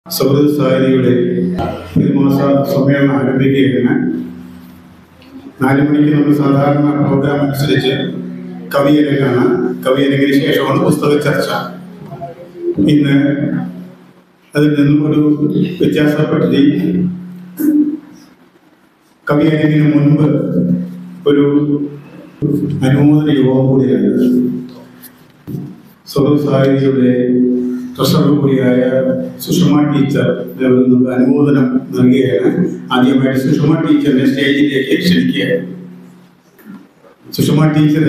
സൗഹൃദ സാഹിതിയുടെ പ്രതിമാസ സമ്മേളനം ആരംഭിക്കുകയാണ് നാല് മണിക്ക് നമ്മൾ സാധാരണ പ്രോഗ്രാം അനുസരിച്ച് കവിയരങ്ങാണ് കവിയരങ്ങിന് ശേഷമാണ് പുസ്തക ചർച്ച ഇന്ന് അതിൽ നിന്നും ഒരു വ്യത്യാസപ്പെടുത്തി കവിയരങ്ങിന് മുൻപ് ഒരു അനുമോദന യോഗം കൂടിയാണ് സ്വതന്ത്ര സാഹിതിയുടെ ട്രഷറർ കൂടിയായ സുഷമ ടീച്ചർ നമുക്ക് അനുമോദനം നൽകുകയാണ് ആദ്യമായിട്ട് സുഷമ ടീച്ചറിനെ സ്റ്റേജിലേക്ക് ക്ഷണിക്കുകയാണ് സുഷമ ടീച്ചർ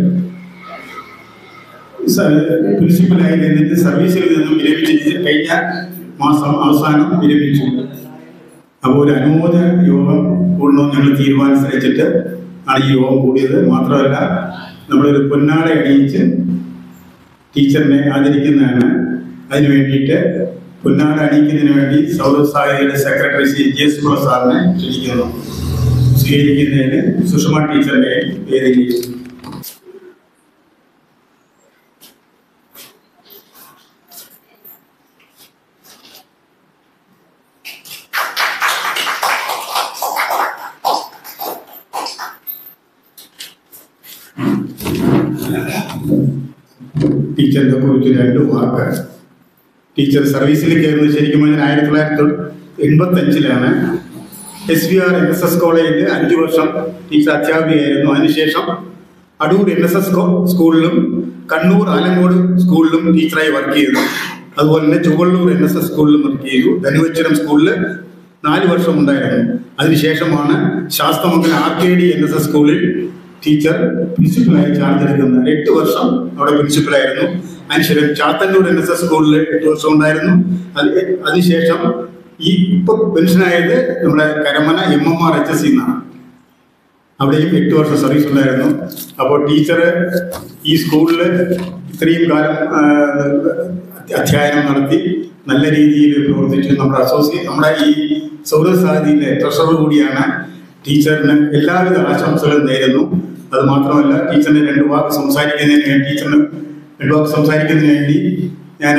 പ്രിൻസിപ്പലായി നിന്നിട്ട് സർവീസിൽ നിന്നും വിരമിച്ചിട്ട് കഴിഞ്ഞ മാസം അവസാനം വിരമിച്ചു അപ്പോൾ ഒരു അനുമോദന യോഗം കൂടണമെന്ന് ഞങ്ങൾ തീരുമാനിച്ചടിച്ചിട്ട് ആണ് ഈ യോഗം കൂടിയത് മാത്രമല്ല നമ്മളൊരു പൊന്നാട അണിയിച്ച് ടീച്ചറിനെ ആദരിക്കുന്നതാണ് അതിനു വേണ്ടിയിട്ട് പൊന്നാട അണിയിക്കുന്നതിന് വേണ്ടി സൗരവ് സാഹിതിയുടെ സെക്രട്ടറി സി ജി എസ് കുള സാറിനെ ക്ഷണിക്കുന്നു സ്വീകരിക്കുന്നതിന് സുഷമ ടീച്ചറിനെ വേദിയിൽ ടീച്ചറിനെ കുറിച്ച് രണ്ട് വാക്ക് ടീച്ചർ സർവീസിൽ കയറുന്നത് ശരിക്കും പറഞ്ഞാൽ ആയിരത്തി തൊള്ളായിരത്തി എൺപത്തി അഞ്ചിലാണ് S V R N S S കോളേജിൽ അഞ്ചു വർഷം ടീച്ചർ അധ്യാപികയായിരുന്നു അതിനുശേഷം അടൂർ എൻ എസ് എസ് സ്കൂളിലും കണ്ണൂർ ആലങ്കോട് സ്കൂളിലും ടീച്ചറായി വർക്ക് ചെയ്തു അതുപോലെ തന്നെ ചുവള്ളൂർ എൻ എസ് എസ് സ്കൂളിലും വർക്ക് ചെയ്തു ധനുവച്ചരം സ്കൂളിൽ നാല് വർഷം ഉണ്ടായിരുന്നു അതിനുശേഷമാണ് Sasthamangalam R K D N S S സ്കൂളിൽ ടീച്ചർ പ്രിൻസിപ്പലായി ചാർജ് എടുക്കുന്നത് എട്ട് വർഷം അവിടെ പ്രിൻസിപ്പലായിരുന്നു അതിനുശേഷം ചാത്തന്നൂർ എൻ എസ് എസ് സ്കൂളിൽ എട്ട് വർഷം ഉണ്ടായിരുന്നു അത് അതിനുശേഷം ഈ ഇപ്പൊ പെൻഷനായത് നമ്മുടെ Karamana M M R H S എന്നാണ് അവിടെയും എട്ട് വർഷം സർവീസ് ഉണ്ടായിരുന്നു അപ്പോൾ ടീച്ചർ ഈ സ്കൂളിൽ ഇത്രയും കാലം ആ, അധ്യയനം നടത്തി നല്ല രീതിയിൽ പ്രവർത്തിച്ചു നമ്മുടെ അസോസിയേറ്റ് നമ്മുടെ ഈ സൗരവ് സാഹിതിയിലെ ട്രഷറർ കൂടിയാണ് ടീച്ചറിന് എല്ലാവിധ ആശംസകളും നേരുന്നു അത് മാത്രമല്ല ടീച്ചറിന് രണ്ട് വാക്ക് സംസാരിക്കുന്നതിന് വേണ്ടി ടീച്ചറിന് രണ്ട് വാക്ക് സംസാരിക്കുന്നതിന് വേണ്ടി ഞാൻ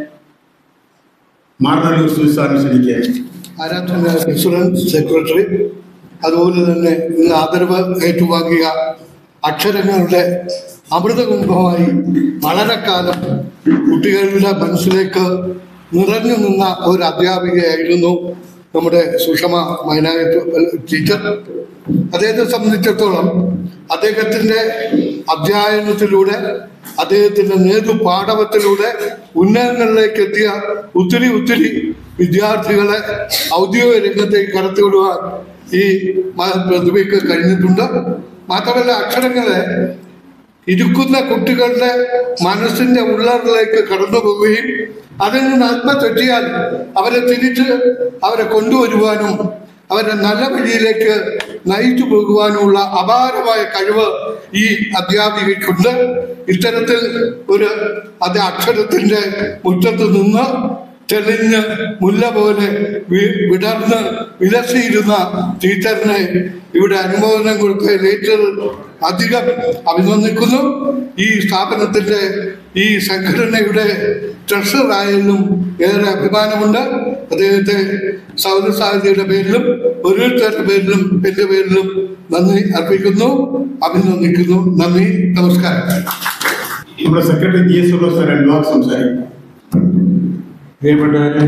മാർനല്ലൂർ സുൽസാറിനെ ക്ഷണിക്കുകയാണ് ആരാധന പ്രസിഡന്റ് സെക്രട്ടറി അതുപോലെ തന്നെ ഇന്ന് ആദരവ് ഏറ്റുവാങ്ങിയ അക്ഷരങ്ങളുടെ അമൃതകുംഭമായി വളരെ കാലം കുട്ടികളുടെ മനസ്സിലേക്ക് നിറഞ്ഞു നിന്ന ഒരു അധ്യാപികയായിരുന്നു നമ്മുടെ സുഷമ മൈനായത്ത് ടീച്ചർ അദ്ദേഹത്തെ സംബന്ധിച്ചിടത്തോളം അദ്ദേഹത്തിൻ്റെ അധ്യയനത്തിലൂടെ അദ്ദേഹത്തിൻ്റെ നേതൃപാഠവത്തിലൂടെ ഉന്നതങ്ങളിലേക്ക് എത്തിയ ഒത്തിരി ഒത്തിരി വിദ്യാർത്ഥികളെ ഔദ്യോഗിക രംഗത്തേക്ക് കടത്തിവിടുവാൻ ഈ മ- പ്രതിഭയ്ക്ക് കഴിഞ്ഞിട്ടുണ്ട് മാത്രമല്ല അക്ഷരങ്ങളെ ഇരിക്കുന്ന കുട്ടികളുടെ മനസ്സിന്റെ ഉള്ളറിലേക്ക് കടന്നു പോവുകയും അതിൽ നിന്ന് അല്പം തെറ്റിയാൽ അവരെ തിരിച്ച് അവരെ കൊണ്ടുവരുവാനും അവരെ നല്ല വഴിയിലേക്ക് നയിച്ചു പോകുവാനുമുള്ള അപാരമായ കഴിവ് ഈ അധ്യാപികയ്ക്കുണ്ട് ഇത്തരത്തിൽ ഒരു അത് അക്ഷരത്തിന്റെ മുറ്റത്ത് നിന്ന് തെളിഞ്ഞ് മുല്ല പോലെ വി- വിടർന്ന് വിലസിയിരുന്ന ടീച്ചറിനെ ഇവിടെ അനുമോദനം കൊടുത്ത ടീച്ചർ അധികം അഭിനന്ദിക്കുന്നു ഈ സ്ഥാപനത്തിന്റെ ഈ സംഘടനയുടെ ട്രഷറായാലും ഏറെ അഭിമാനമുണ്ട് അദ്ദേഹത്തെ സൗര സാഹിതിയുടെ പേരിലും ഓരോരുത്തരുടെ പേരിലും എൻ്റെ പേരിലും നന്ദി അർപ്പിക്കുന്നു അഭിനന്ദിക്കുന്നു നന്ദി നമസ്കാരം നമ്മുടെ സെക്രട്ടറി ജി എസ് ഉള്ള രണ്ട് വാക്ക് സംസാരിക്കും പ്രിയപ്പെട്ടവരെ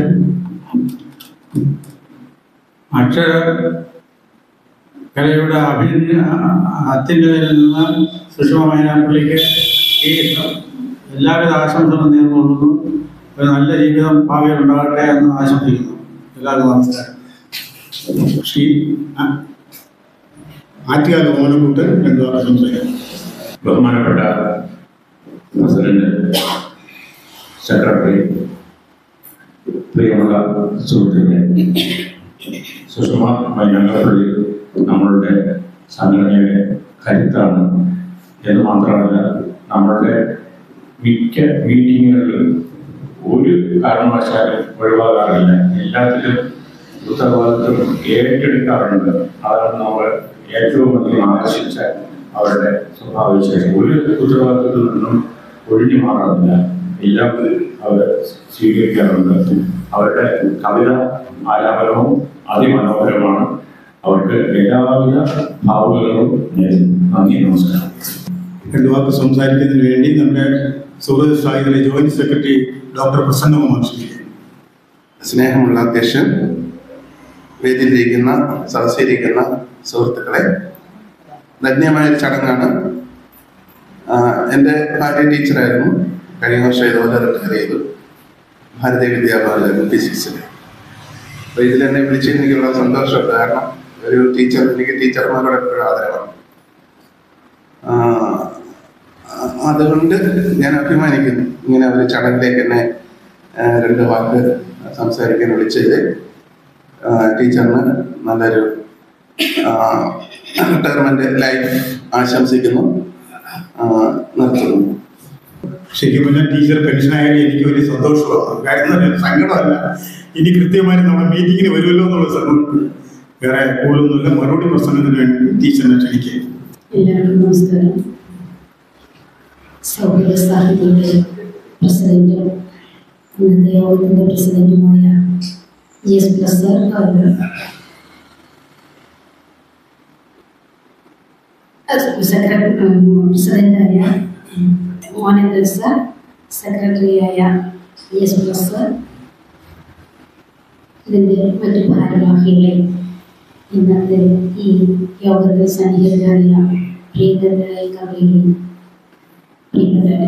അക്ഷര കലയുടെ അഭിനയ അത്യുന്നതിൽ നിന്ന് സുഷമ മൈനാപ്പള്ളിക്ക് ഈ എല്ലാവിധ ആശംസകളും നേർന്നുകൊള്ളുന്നു ഒരു നല്ല ജീവിതം ഭാവിയിൽ ഉണ്ടാകട്ടെ എന്ന് ആശംസിക്കുന്നു എല്ലാവർക്കും നമസ്കാരം ശ്രീ ആ- ആറ്റുകാൽ ഓമനക്കൂട്ട് രണ്ട് വാക്ക് സംസാരിക്കും ബഹുമാനപ്പെട്ട പ്രസിഡന്റ് സെക്രട്ടറി പ്രിയമുള്ള സുഹൃത്തുക്കളെ സുഷമ മൈനാങ്കപ്പള്ളി നമ്മളുടെ സംഘടനയുടെ കരുത്താണ് എന്ന് മാത്രമല്ല നമ്മളുടെ മിക്ക മീറ്റിങ്ങുകളിലും ഒരു കാരണവശാലും ഒഴിവാകാറില്ല എല്ലാത്തിലും ഉത്തരവാദിത്വം ഏറ്റെടുക്കാറുണ്ട് അതാണ് നമ്മൾ ഏറ്റവും അധികം ആകർഷിച്ച അവരുടെ സ്വഭാവവിശേഷം ഒരു ഉത്തരവാദിത്വത്തിൽ നിന്നും ഒഴിഞ്ഞു മാറാറില്ല എല്ലാം അവർ സ്വീകരിക്കാറുണ്ട് അവരുടെ കവിത ആലാപനവും അതിമനോഹരമാണ് അവർക്ക് എല്ലാവിധ ഭാവുകളും നേരുന്നു നന്ദി നമസ്കാരം രണ്ടു വാക്ക് സംസാരിക്കുന്നതിന് വേണ്ടി നമ്മുടെ സുഹൃത്ത് സാഹിതിലെ ജോയിന്റ് സെക്രട്ടറി ഡോക്ടർ പ്രസന്നകുമാർ ക്ഷണിക്കുന്നു സ്നേഹമുള്ള അധ്യക്ഷൻ വേദിയിലിരിക്കുന്ന സദസ്സിലിരിക്കുന്ന സുഹൃത്തുക്കളെ ധന്യമായ ഒരു ചടങ്ങാണ് ആഹ് എൻ്റെ ഭാര്യ ടീച്ചറായിരുന്നു കഴിഞ്ഞ വർഷം ഇതുപോലെ റിട്ടയർ ചെയ്തു ഭാരതീയ വിദ്യാഭവനിലായിരുന്നു ഫിസിക്സിൽ അപ്പോൾ ഇതിൽ എന്നെ വിളിച്ചതിൽ എനിക്ക് വളരെ സന്തോഷമുണ്ട് കാരണം ഒരു ടീച്ചർ എനിക്ക് ടീച്ചർമാരോട് എപ്പോഴും ആദരവാണ് ആഹ് അതുകൊണ്ട് ഞാൻ അഭിമാനിക്കുന്നു ഇങ്ങനെ ഒരു ചടങ്ങിലേക്ക് എന്നെ ആഹ് രണ്ട് വാക്ക് സംസാരിക്കാൻ വിളിച്ചത് ആഹ് ടീച്ചറിന് നല്ലൊരു റിട്ടയർമെന്റ് ലൈഫ് ആശംസിക്കുന്നു ആഹ് നിർത്തുന്നു ശരിക്കും പറഞ്ഞാൽ ടീച്ചർ പെൻഷനായാലും എനിക്ക് വലിയ സന്തോഷമാണ് കാര്യം എന്ന് പറഞ്ഞാൽ സങ്കടമല്ല ഇനി കൃത്യമായിട്ട് നമ്മുടെ മീറ്റിങ്ങിന് വരുമല്ലോ എന്നുള്ള സന്തോഷം വേറെ കൂടുതലൊന്നുമില്ല മറുപടി പ്രസംഗത്തിന് വേണ്ടി ടീച്ചറിനെ ക്ഷണിക്കുക എല്ലാവർക്കും നമസ്കാരം സൗഹൃദ സാഹിത്യയുടെ പ്രസിഡന്റും ഇന്നത്തെ യോഗത്തിന്റെ പ്രസിഡന്റുമായ ജി എസ് പ്ലസ് സർ അവർ പ്രസിഡന്റായ മോഹനന്ദൻ സർ സെക്രട്ടറിയായ ജി എസ് പ്ലസ് സർ ഇതിൻ്റെ മറ്റു ഭാരവാഹികളെ ഇന്നത്തെ ഈ യോഗത്തിൽ സന്നിഹിതരായ പ്രിയങ്കരായ കവികൾ പ്രിയങ്കരായ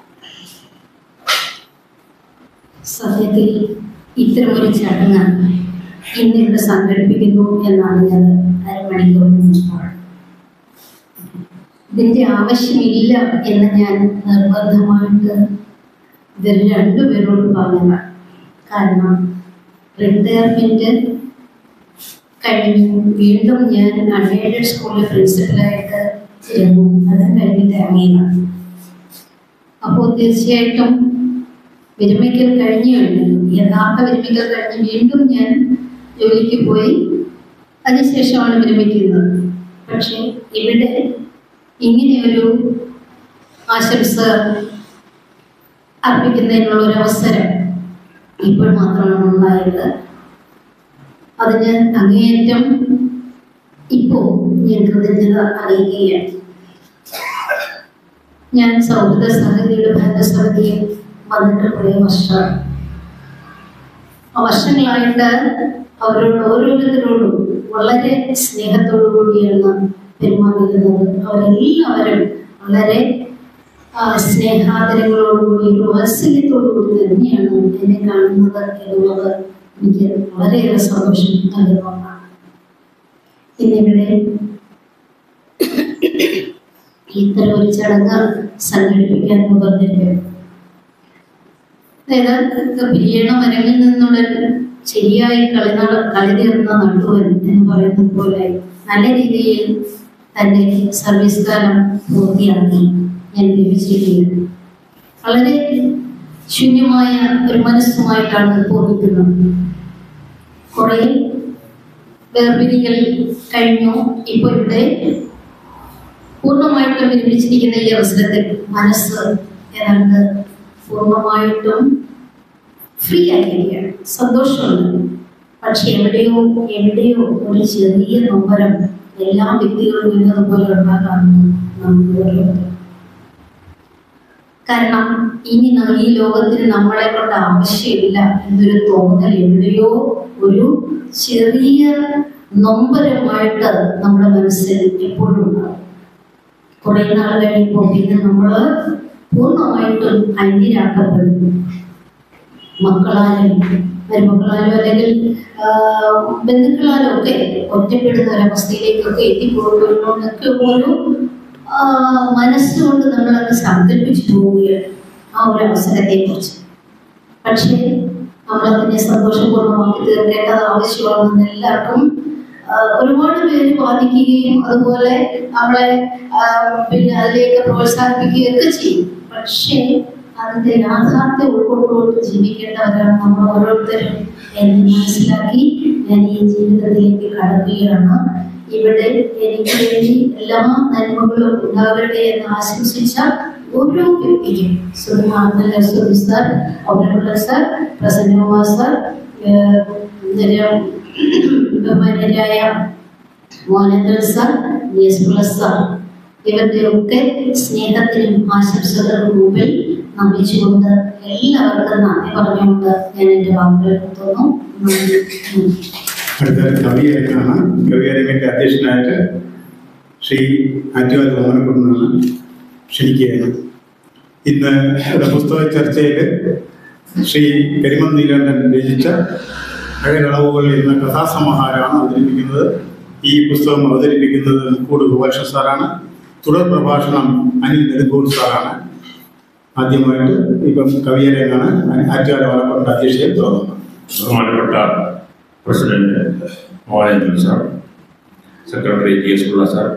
സത്യത്തിൽ ഇത്തരമൊരു ചടങ്ങ് ഇന്നിവിടെ സംഘടിപ്പിക്കുന്നു എന്നറിഞ്ഞത് അരമണിക്കൂർ മുമ്പാണ് ഇതിന്റെ ആവശ്യമില്ല എന്ന് ഞാൻ നിർബന്ധമായിട്ട് ഇവർ രണ്ടുപേരോട് പറഞ്ഞതാണ് കാരണം റിട്ടയർമെന്റ് കഴിഞ്ഞു വീണ്ടും ഞാൻ അൺഎയ്ഡഡ് സ്കൂളിൽ പ്രിൻസിപ്പലായിട്ട് ഇരുന്നു അത് കഴിഞ്ഞിട്ട് ഇറങ്ങിയതാണ് അപ്പോൾ തീർച്ചയായിട്ടും വിരമിക്കൽ കഴിഞ്ഞു കഴിഞ്ഞു യഥാർത്ഥ വിരമിക്കൽ കഴിഞ്ഞ് വീണ്ടും ഞാൻ ജോലിക്ക് പോയി അതിനുശേഷമാണ് വിരമിക്കുന്നത് പക്ഷേ ഇവിടെ ഇങ്ങനെയൊരു ആശംസ അർപ്പിക്കുന്നതിനുള്ള ഒരു അവസരം ഇപ്പോൾ മാത്രമാണ് ഉണ്ടായത് അതിന് അങ്ങേയറ്റം ഇപ്പോൾ ഞാൻ കൃതജ്ഞത അറിയിക്കുകയാണ് ഞാൻ സൗഹൃദ സമിതിയുടെ ഭരണസമിതിയിൽ വന്നിട്ട് കുറേ വർഷം ആ വർഷങ്ങളായിട്ട് അവരോട് ഓരോരുത്തരോടും വളരെ സ്നേഹത്തോടു കൂടിയാണ് പെരുമാറിയിരുന്നത് അവരെല്ലാവരും വളരെ ആ, സ്നേഹാദരങ്ങളോടുകൂടി ഒരു വാത്സല്യത്തോടു കൂടി തന്നെയാണ് എന്നെ കാണുന്നത് എന്നുള്ളത് എനിക്ക് വളരെയേറെ സന്തോഷം നൽകുന്ന ഒന്നാണ് ഇന്നിവിടെ ഇത്തരം ഒരു ചടങ്ങ് സംഘടിപ്പിക്കാൻ മുതിർന്നിരിക്കും അതായത് പിരിയണ മരങ്ങളിൽ നിന്നുടൻ ശരിയായി കളിനട കളി തീർന്ന നട്ടുവൻ എന്ന് പറയുന്നത് പോലെ നല്ല രീതിയിൽ തന്റെ സർവീസ് കാലം പൂർത്തിയാക്കി ഞാൻ ലഭിച്ചിരിക്കുകയാണ് വളരെ ശൂന്യമായ ഒരു മനസ്സുമായിട്ടാണ് ഇപ്പോൾ നിൽക്കുന്നത് കുറെ വേർപിരികൾ കഴിഞ്ഞു ഇപ്പോൾ ഇവിടെ പൂർണ്ണമായിട്ടും വിരമിച്ചിരിക്കുന്ന ഈ അവസരത്തിൽ മനസ്സ് ഏതാണ്ട് പൂർണ്ണമായിട്ടും ഫ്രീ ആയിരിക്കുകയാണ് സന്തോഷമുണ്ട് പക്ഷെ എവിടെയോ എവിടെയോ ഒരു ചെറിയ നൊമ്പരം എല്ലാ വ്യക്തികളും ഇന്നതുപോലെ ഉണ്ടാകാമെന്ന് നമുക്ക് ഓരോരുത്തരും കാരണം ഇനി ന- ഈ ലോകത്തിന് നമ്മളെ കൊണ്ട് ആവശ്യമില്ല എന്നൊരു തോന്നൽ എവിടെയോ ഒരു ചെറിയ നൊമ്പരമായിട്ട് നമ്മുടെ മനസ്സിൽ എപ്പോഴും ഉണ്ടാവും കുറെ നാൾ കഴിയുമ്പോൾ പിന്നെ നമ്മൾ പൂർണ്ണമായിട്ടും അന്യരാക്കപ്പെടും മക്കളാലും മരുമക്കളാലും അല്ലെങ്കിൽ ആ, ബന്ധുക്കളാലും ഒക്കെ ഒറ്റപ്പെടുന്ന ഒരവസ്ഥയിലേക്കൊക്കെ എത്തിപ്പോകുന്നൊക്കെ ഒരു ആ, മനസ്സുകൊണ്ട് നമ്മളത് സങ്കല്പിച്ചു പോവുകയാണ് ആ ഒരു അവസരത്തെ കുറിച്ച് പക്ഷേ നമ്മളതിനെ സന്തോഷപൂർണ്ണമാക്കി തീർക്കേണ്ടത് ആവശ്യമാണെന്ന് എല്ലാവർക്കും ആ, ഒരുപാട് പേര് ബാധിക്കുകയും അതുപോലെ നമ്മളെ ആ, പിന്നെ അതിലേക്ക് പ്രോത്സാഹിപ്പിക്കുകയും ഒക്കെ ചെയ്യും പക്ഷേ അതിന്റെ യാഥാർത്ഥ്യം ഉൾക്കൊണ്ടുകൊണ്ട് ജീവിക്കേണ്ടവരാണ് നമ്മൾ ഓരോരുത്തരും എന്ന് മനസ്സിലാക്കി ഞാൻ ഈ ജീവിതത്തിലേക്ക് കടക്കുകയാണ് ഇവിടെ എനിക്ക് വേണ്ടി എല്ലാ നന്മകളും ഉണ്ടാകട്ടെ എന്ന് ആശംസിച്ച ഓരോ വ്യക്തിക്കും സുഖമാണെന്നല്ല സുധി സാർ ഒന്നരമുള്ള സാർ പ്രസന്നകുമാർ സാർ ഏഹ്, നിര- ബഹുമാന്യരായ Mohanandan sir S Pillai sir ഇവരുടെ ഒക്കെ സ്നേഹത്തിനും ആശംസകൾക്കും മുമ്പിൽ നമിച്ചുകൊണ്ട് എല്ലാവർക്കും നന്ദി പറഞ്ഞുകൊണ്ട് ഞാൻ എൻ്റെ വാക്കുകൾ നിർത്തുന്നു നന്ദി നന്ദി. അടുത്ത കവിയരങ്ങാണ് കവിയരങ്ങിന്റെ അധ്യക്ഷനായിട്ട് ശ്രീ ആറ്റുകാൽ ഓമനക്കുട്ടനാണ് ക്ഷണിക്കുകയാണ് ഇന്ന് ഇവിടെ പുസ്തക ചർച്ചയിൽ ശ്രീ കരിമം നീലകണ്ഠൻ രചിച്ച അഴകളവുകൾ എന്ന കഥാസമാഹാരമാണ് അവതരിപ്പിക്കുന്നത് ഈ പുസ്തകം അവതരിപ്പിക്കുന്നത് കൂട് ഗോപാലകൃഷ്ണ സാറാണ് തുടർ പ്രഭാഷണം അനിൽ നെടുങ്കോൾ സാറാണ് ആദ്യമായിട്ട് ഇപ്പം കവിയരങ്ങാണ് ആറ്റുകാല ഓലക്കുട്ടൻ്റെ അധ്യക്ഷയെ തുടങ്ങുന്നത് ബഹുമാനപ്പെട്ട president Mohanachandran sir secretary T S Pillai sir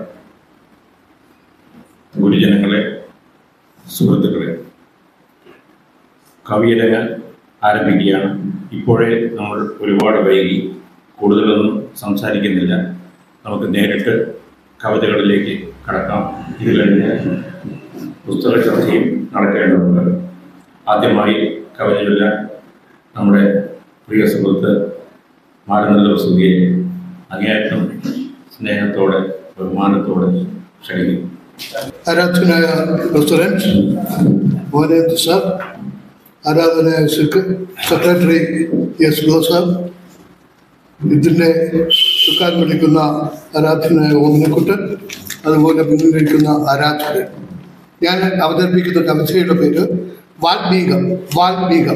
ഗുരുജനങ്ങളെ സുഹൃത്തുക്കളെ കവിയരങ്ങ ആരംഭിക്കുകയാണ് ഇപ്പോഴേ നമ്മൾ ഒരുപാട് വൈകി കൂടുതലൊന്നും സംസാരിക്കുന്നില്ല നമുക്ക് നേരിട്ട് കവിതകളിലേക്ക് കടക്കാം ഇത് കഴിഞ്ഞ് പുസ്തക ചർച്ചയും നടക്കേണ്ടതുണ്ട് ആദ്യമായി കവിത ചൊല്ലാൻ നമ്മുടെ പ്രിയ സുഹൃത്ത് മാരനല്ല സുഖിയെ അങ്ങേയറ്റം സ്നേഹത്തോടെ ബഹുമാനത്തോടെ ക്ഷണിക്കുന്നു ആരാധനായ പ്രസിഡന്റ് മോനേന്ദ്ര സാർ ആരാധനായ സെക്ര- സെക്രട്ടറി എസ് പിള്ള സാർ ഇതിനെ ചുക്കാൻ വിളിക്കുന്ന ആരാധനായ ഓമനക്കുട്ടൻ അതുപോലെ മുന്നിലിരിക്കുന്ന ആരാധകൻ ഞാൻ അവതരിപ്പിക്കുന്ന കവിതയുടെ പേര് വാൽമീകം വാൽമീകം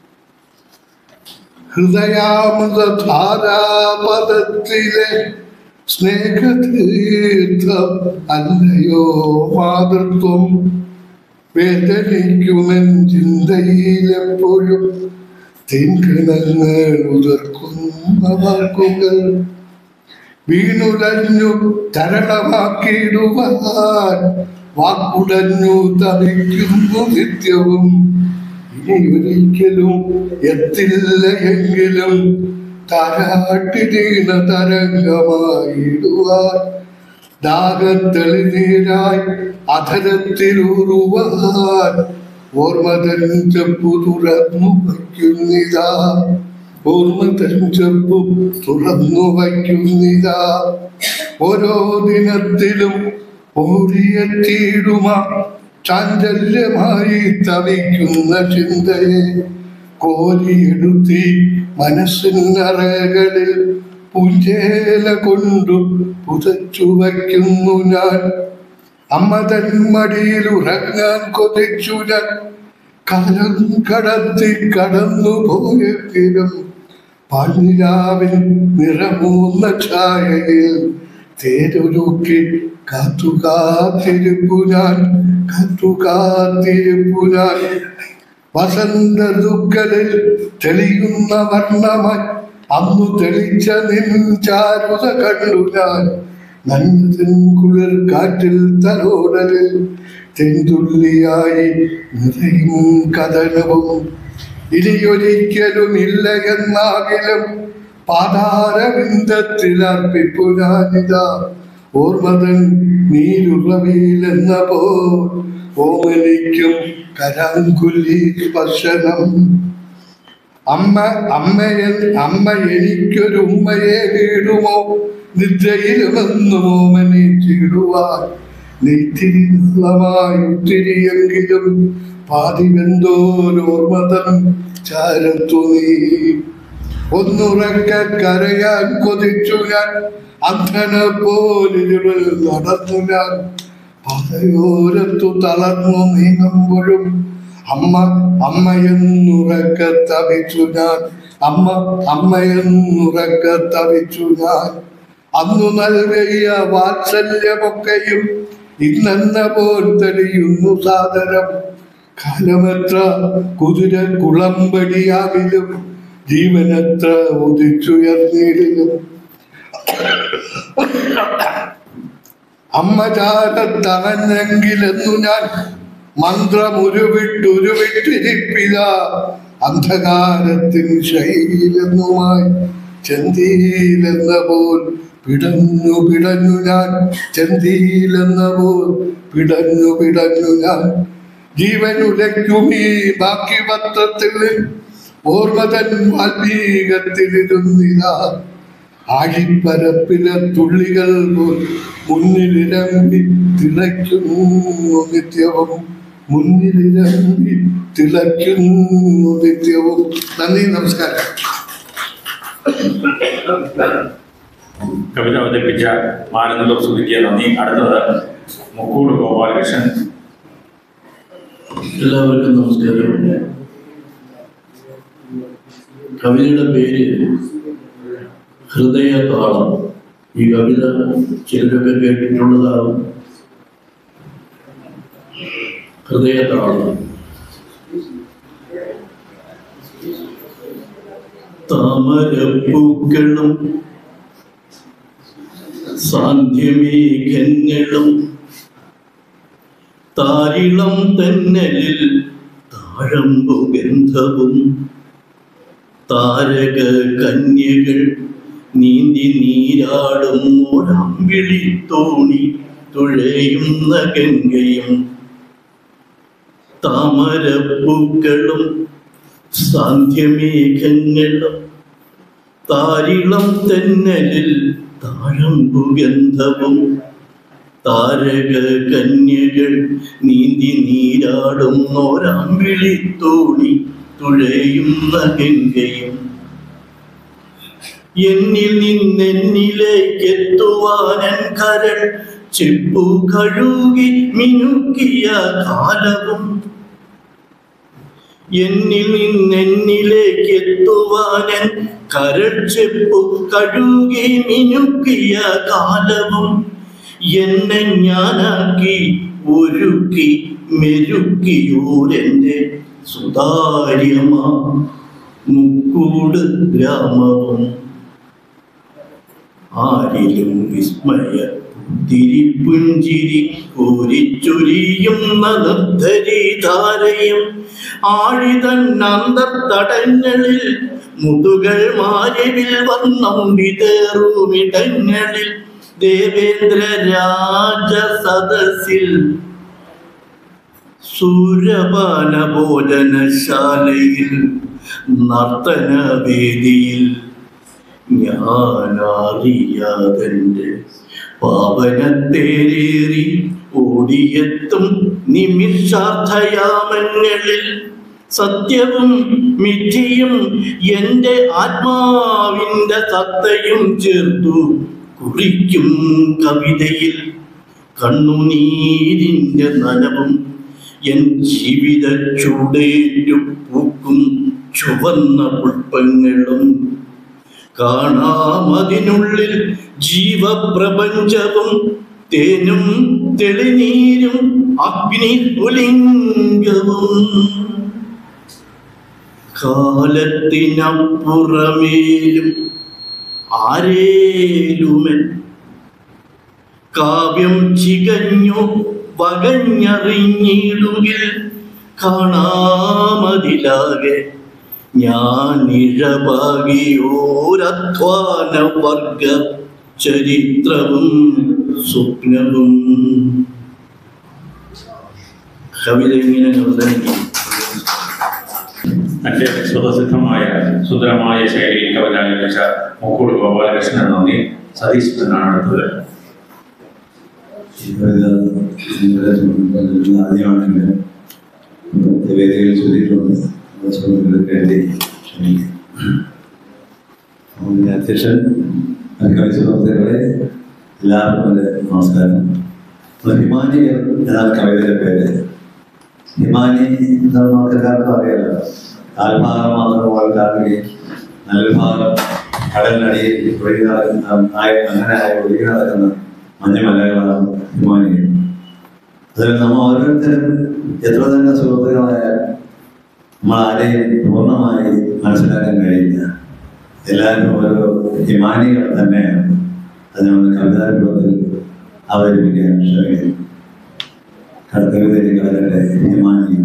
ഹൃദയാമൃതധാരാപദത്തിലെ സ്നേഹതീർത്ഥം അല്ലയോ മാതൃത്വം വേദനിക്കുമെൻ ചിന്തയിലെപ്പോഴും തെൻകിണങ്ങൾ ഉതിർക്കുന്ന വാക്കുകൾ വീണുലഞ്ഞു തരളമാക്കിയിടുവാൻ വാക്കുടഞ്ഞു തവിക്കുന്നു നിത്യവും ഇനി ഒരിക്കലും എത്തില്ല എങ്കിലും താരാട്ടിനീണ തരംഗമായിടുവാൻ ദാഹത്തെളിനീരായി അധരത്തിലൂറുവാൻ ഓർമ്മതൻ ചെപ്പു തുറന്നു വയ്ക്കുന്നിതാ ഓർമ്മതൻ ചെപ്പു തുറന്നു വയ്ക്കുന്നിതാ ഓരോ ദിനത്തിലും ഓടിയെത്തിയിടുമ ചാഞ്ചല്യമായി തവിക്കുന്ന ചിന്തയെ കോരിയെടുത്തി മനസ്സിനറകളിൽ പൂഞ്ചേല കൊണ്ടു പുതച്ചു വയ്ക്കുന്നു ഞാൻ അമ്മ തൻ മടിയിൽ ഉറങ്ങാൻ കൊതിച്ചു ഞാൻ കാലം കടത്തി കടന്നു പോയെങ്കിലും പാൽനിലാവിൻ നിറമൂന്ന ഛായയിൽ തേരൊരുക്കി കാത്തു കാത്തിരിപ്പു ഞാൻ കാത്തു കാത്തിരിപ്പു ഞാൻ വസന്ത ദുഃഖലിൽ തെളിയുന്ന വർണ്ണമായി അന്നു തെളിച്ച നിൻ ചാരുത കണ്ടു ഞാൻ നന്മതിൻ കുളിർ കാറ്റിൽ തലോടലിൽ തെന്തുള്ളിയായി നിറയും കഥനവും ഇനിയൊരിക്കലും ഇല്ല എന്നാകിലും പാതാരവിന്ദത്തിൽ അർപ്പിപ്പു ഞാനിതാ ഓർമ്മതൻ നീരുറവിയിലെന്ന പോ ഓമനിക്കും കരാങ്കുലി സ്പർശനം അമ്മ അമ്മയെ അമ്മ എനിക്കൊരു ഉമ്മയെ വീടുമോ നിദ്രയിലുമെന്നും ഓമനിച്ചിടുവാൻ നെയ്ത്തിരി നീളമായി ഒത്തിരിയെങ്കിലും പാതിവെന്തോരോർമ്മതൻ ചാരത്തു നീ ഒന്നുറക്ക കരയാൻ കൊതിച്ചു ഞാൻ അന്ധന പോലിരുളിൽ നടന്നു ഞാൻ പാതയോരത്തു തളർന്നു നീങ്ങുമ്പോഴും അമ്മ അമ്മയെന്നുറക്ക തവിച്ചു ഞാൻ അമ്മ അമ്മയെന്നുറക്ക തവിച്ചു ഞാൻ അന്നു നൽകിയ വാത്സല്യമൊക്കെയും ഇന്നെന്ന പോൽ തെളിയുന്നു സാദരം കാലമെത്ര കുതിര കുളമ്പടിയാവിലും ജീവനെത്ര ഉദിച്ചുയർന്നിടിലും അമ്മ ചാരത്തണഞ്ഞെങ്കിലെന്നു ഞാൻ മന്ത്രമുരുവിട്ടുരുവിട്ടിരിപ്പില്ല അന്ധകാരത്തിൻ ശൈലെന്നുമായി ചെന്തിയിലെന്ന പോൽ പിടഞ്ഞു പിടഞ്ഞു ഞാൻ ചെന്തിയിലെന്ന പോൽ പിടഞ്ഞു പിടഞ്ഞു ഞാൻ ജീവനുലയ്ക്കുമീ ബാക്കി പത്രത്തിൽ ഓർമ്മതൻ വാൽമീകത്തിലിരുന്നില്ല ആഴിപ്പരപ്പിലെ തുള്ളികൾ പോൽ മുന്നിലിരമ്പി തിളയ്ക്കുന്നു നിത്യവും മുന്നിലിരമ്പി തിളയ്ക്കുന്നു നിത്യവും നന്ദി നമസ്കാരം കവിത അവതരിപ്പിച്ച മാനന്തൂർ സുധിക്ക് നന്ദി അടുത്തത് മുക്കൂട് ഗോപാലകൃഷ്ണൻ എല്ലാവർക്കും നമസ്കാരം കവിതയുടെ പേര് ഹൃദയതാളം ഈ കവിത ചിലരൊക്കെ കേട്ടിട്ടുള്ളതാവും ഹൃദയതാളം താമരപ്പൂക്കളും സാന്ധ്യമേഘങ്ങളും താരിളം തന്നലിൽ താഴമ്പു ഗന്ധവും താരക കന്യകൾ നീന്തി നീരാടും ഒരമ്പിളി തോണി തുഴയുന്ന ഗംഗയും താമരപ്പൂക്കളും സാന്ധ്യമേഘങ്ങളും താരിളം തെന്നലിൽ താഴമ്പു ഗന്ധവും താരക കന്യകൾ നീന്തി നീരാടും നോരാമ്പിളി തോണി തുഴയുന്ന ഗംഗയും എന്നിൽ നിന്നെന്നിലേക്ക് എത്തുവാനൻ കരൾ ചെപ്പു കഴുകി മിനുക്കിയ കാലവും എന്നിൽ നിന്നെന്നിലേക്ക് എത്തുവാനൻ കരൾ ചെപ്പു കഴുകി മിനുക്കിയ കാലവും എന്നെ ഞാനാക്കി ഒരുക്കി മെരുക്കിയൂരെന്റെ സുതാര്യമാ മുക്കൂട് ഗ്രാമവും ആരിലും വിസ്മയ തിരിപ്പുഞ്ചിരി കോരിച്ചൊരിയുന്ന നിർദ്ധരിധാരയും ആഴിതൻ അന്തർത്തടങ്ങളിൽ മുതുകൾ മാരിവിൽ വന്നം വിതേറുമിടങ്ങളിൽ ദേവേന്ദ്ര രാജ സദസ്സിൽ സൂര്യപാന ഭോജനശാലയിൽ നർത്തനവേദിയിൽ ഞാനറിയാതെന്റെ പാവനത്തേരേറി ഓടിയെത്തും നിമിഷാർത്ഥയാമങ്ങളിൽ സത്യവും മിഥ്യയും എൻ്റെ ആത്മാവിൻ്റെ സത്തയും ചേർത്തു കുറിക്കും കവിതയിൽ കണ്ണുനീരിൻ്റെ നനവും എൻ ജീവിത ചൂടേറ്റു പൂക്കും ചുവന്ന പുഷ്പങ്ങളും കാണാമതിനുള്ളിൽ ജീവപ്രപഞ്ചവും തേനും തെളിനീരും അഗ്നി പുലിംഗവും കാലത്തിനപ്പുറമേലും ആരേലുമൻ കാവ്യം ചികഞ്ഞു വകഞ്ഞറിഞ്ഞിടുകിൽ കാണാമതിലാകെ ഞാൻ ഇഴപാകിയോരധ്വാന വർഗ ചരിത്രവും സ്വപ്നവും കവിത ഇങ്ങനെ അവതരിക്കും തന്റെ സ്വതസിദ്ധമായ സുന്ദരമായ ശൈലിയിൽ കവിത ആലപിച്ച മുക്കൂട് ഗോപാലകൃഷ്ണൻ നന്ദി സതീഷ് എന്നാണ് അടുത്തത് ആദ്യമാണെങ്കിൽ വേദികൾ ചൊല്ലിയിട്ടുണ്ട് ചോദ്യങ്ങൾക്ക് വേണ്ടി ക്ഷമിക്കുക അതിന്റെ അധ്യക്ഷൻ കവി സുഹൃത്തുക്കളെ എല്ലാവർക്കും എൻ്റെ നമസ്കാരം നമ്മൾ ഹിമാനികൾ എന്നാണ് കവിതയുടെ പേര് ഹിമാനി എന്ന് നമുക്ക് എല്ലാവർക്കും അറിയാലോ കാൽഭാഗം മാത്രം പോൽക്കാക്കുകയും നല്ല ഭാഗം കടലിനടിയിൽ ഒഴുകി നടക്കുന്ന ആയി അങ്ങനെ ആയി ഒഴുകി നടക്കുന്ന മഞ്ഞുമലകളാണ് ഹിമാനികൾ അതിൽ നമ്മൾ ഓരോരുത്തരും എത്ര തന്നെ സുഹൃത്തുക്കളായാൽ നമ്മൾ ആരെയും പൂർണ്ണമായി മനസ്സിലാക്കാൻ കഴിയില്ല എല്ലാവരും ഓരോ ഹിമാനികൾ തന്നെയാണ് അത് നമ്മൾ കവിതാരൂപത്തിൽ അവതരിപ്പിക്കാൻ ശ്രമിക്കുന്നു കടത്തവിതരികളെ ഹിമാനി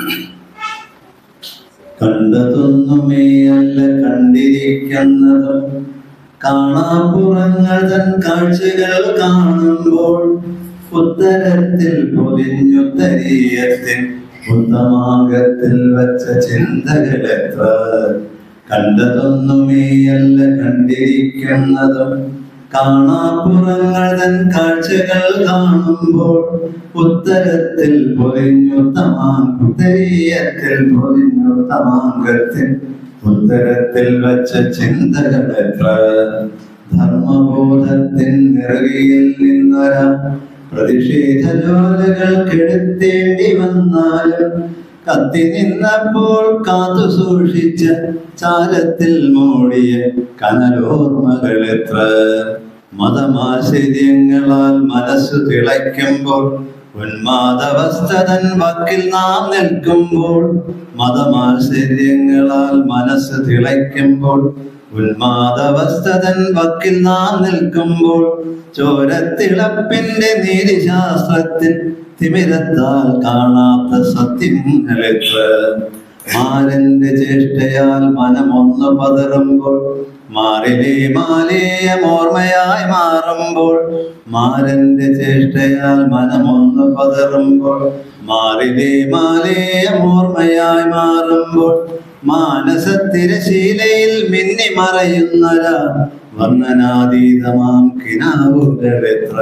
കണ്ടതൊന്നുമേ അല്ല കണ്ടിരിക്കുന്നതും കാണാപ്പുറങ്ങൾ തൻ കാഴ്ചകൾ കാണുമ്പോൾ ഉത്തരത്തിൽ പൊതിഞ്ഞുത്തരീയത്തിൻ ഉത്തമാകത്തിൽ വച്ച ചിന്തകളെത്ര കണ്ടതൊന്നുമേയല്ല കണ്ടിരിക്കുന്നതും കാണാപ്പുറങ്ങൾ തൻ കാഴ്ചകൾ കാണുമ്പോൾ ഉത്തരത്തിൽ പൊലിഞ്ഞുത്തമാങ്കത്തിൽ പൊലിഞ്ഞുത്തമാങ്കത്തിൽ ഉത്തരത്തിൽ വച്ച ചിന്തകളെത്ര ധർമ്മബോധത്തിൻ നിറകിയിൽ നിന്നൊരാ പ്രതിഷേധ ജ്വാലകൾ കെടുത്തേണ്ടി വന്നാലും കത്തി നിന്നപ്പോൾ കാത്തു സൂക്ഷിച്ച ചാലത്തിൽ മൂടിയ കനലോർമ്മകൾ എത്ര മതമാശ്ചര്യങ്ങളാൽ മനസ്സു തിളയ്ക്കുമ്പോൾ ഉന്മാദവസ്ഥതൻ വക്കിൽ നാം നിൽക്കുമ്പോൾ മതമാശ്ചര്യങ്ങളാൽ മനസ്സ് തിളയ്ക്കുമ്പോൾ ഉന്മാദവസ്ഥതൻ വക്കിൽ നാം നിൽക്കുമ്പോൾ ചോരത്തിളപ്പിന്റെ നീതിശാസ്ത്രത്തിൽ തിമിരത്താൽ കാണാത്ത സത്യങ്ങളെത്ര മാരന്റെ ചേഷ്ടയാൽ മനമൊന്നു പതറുമ്പോൾ മാറിലെ മാലേയം ഓർമ്മയായി മാറുമ്പോൾ മാരന്റെ ചേഷ്ടയാൽ മനമൊന്നു പതറുമ്പോൾ മാറിലെ മാലേയം ഓർമ്മയായി മാറുമ്പോൾ മാനസത്തിരശീലയിൽ മിന്നി മറയുന്നൊരാ വർണ്ണനാതീതമാം കിനാവുകളെത്ര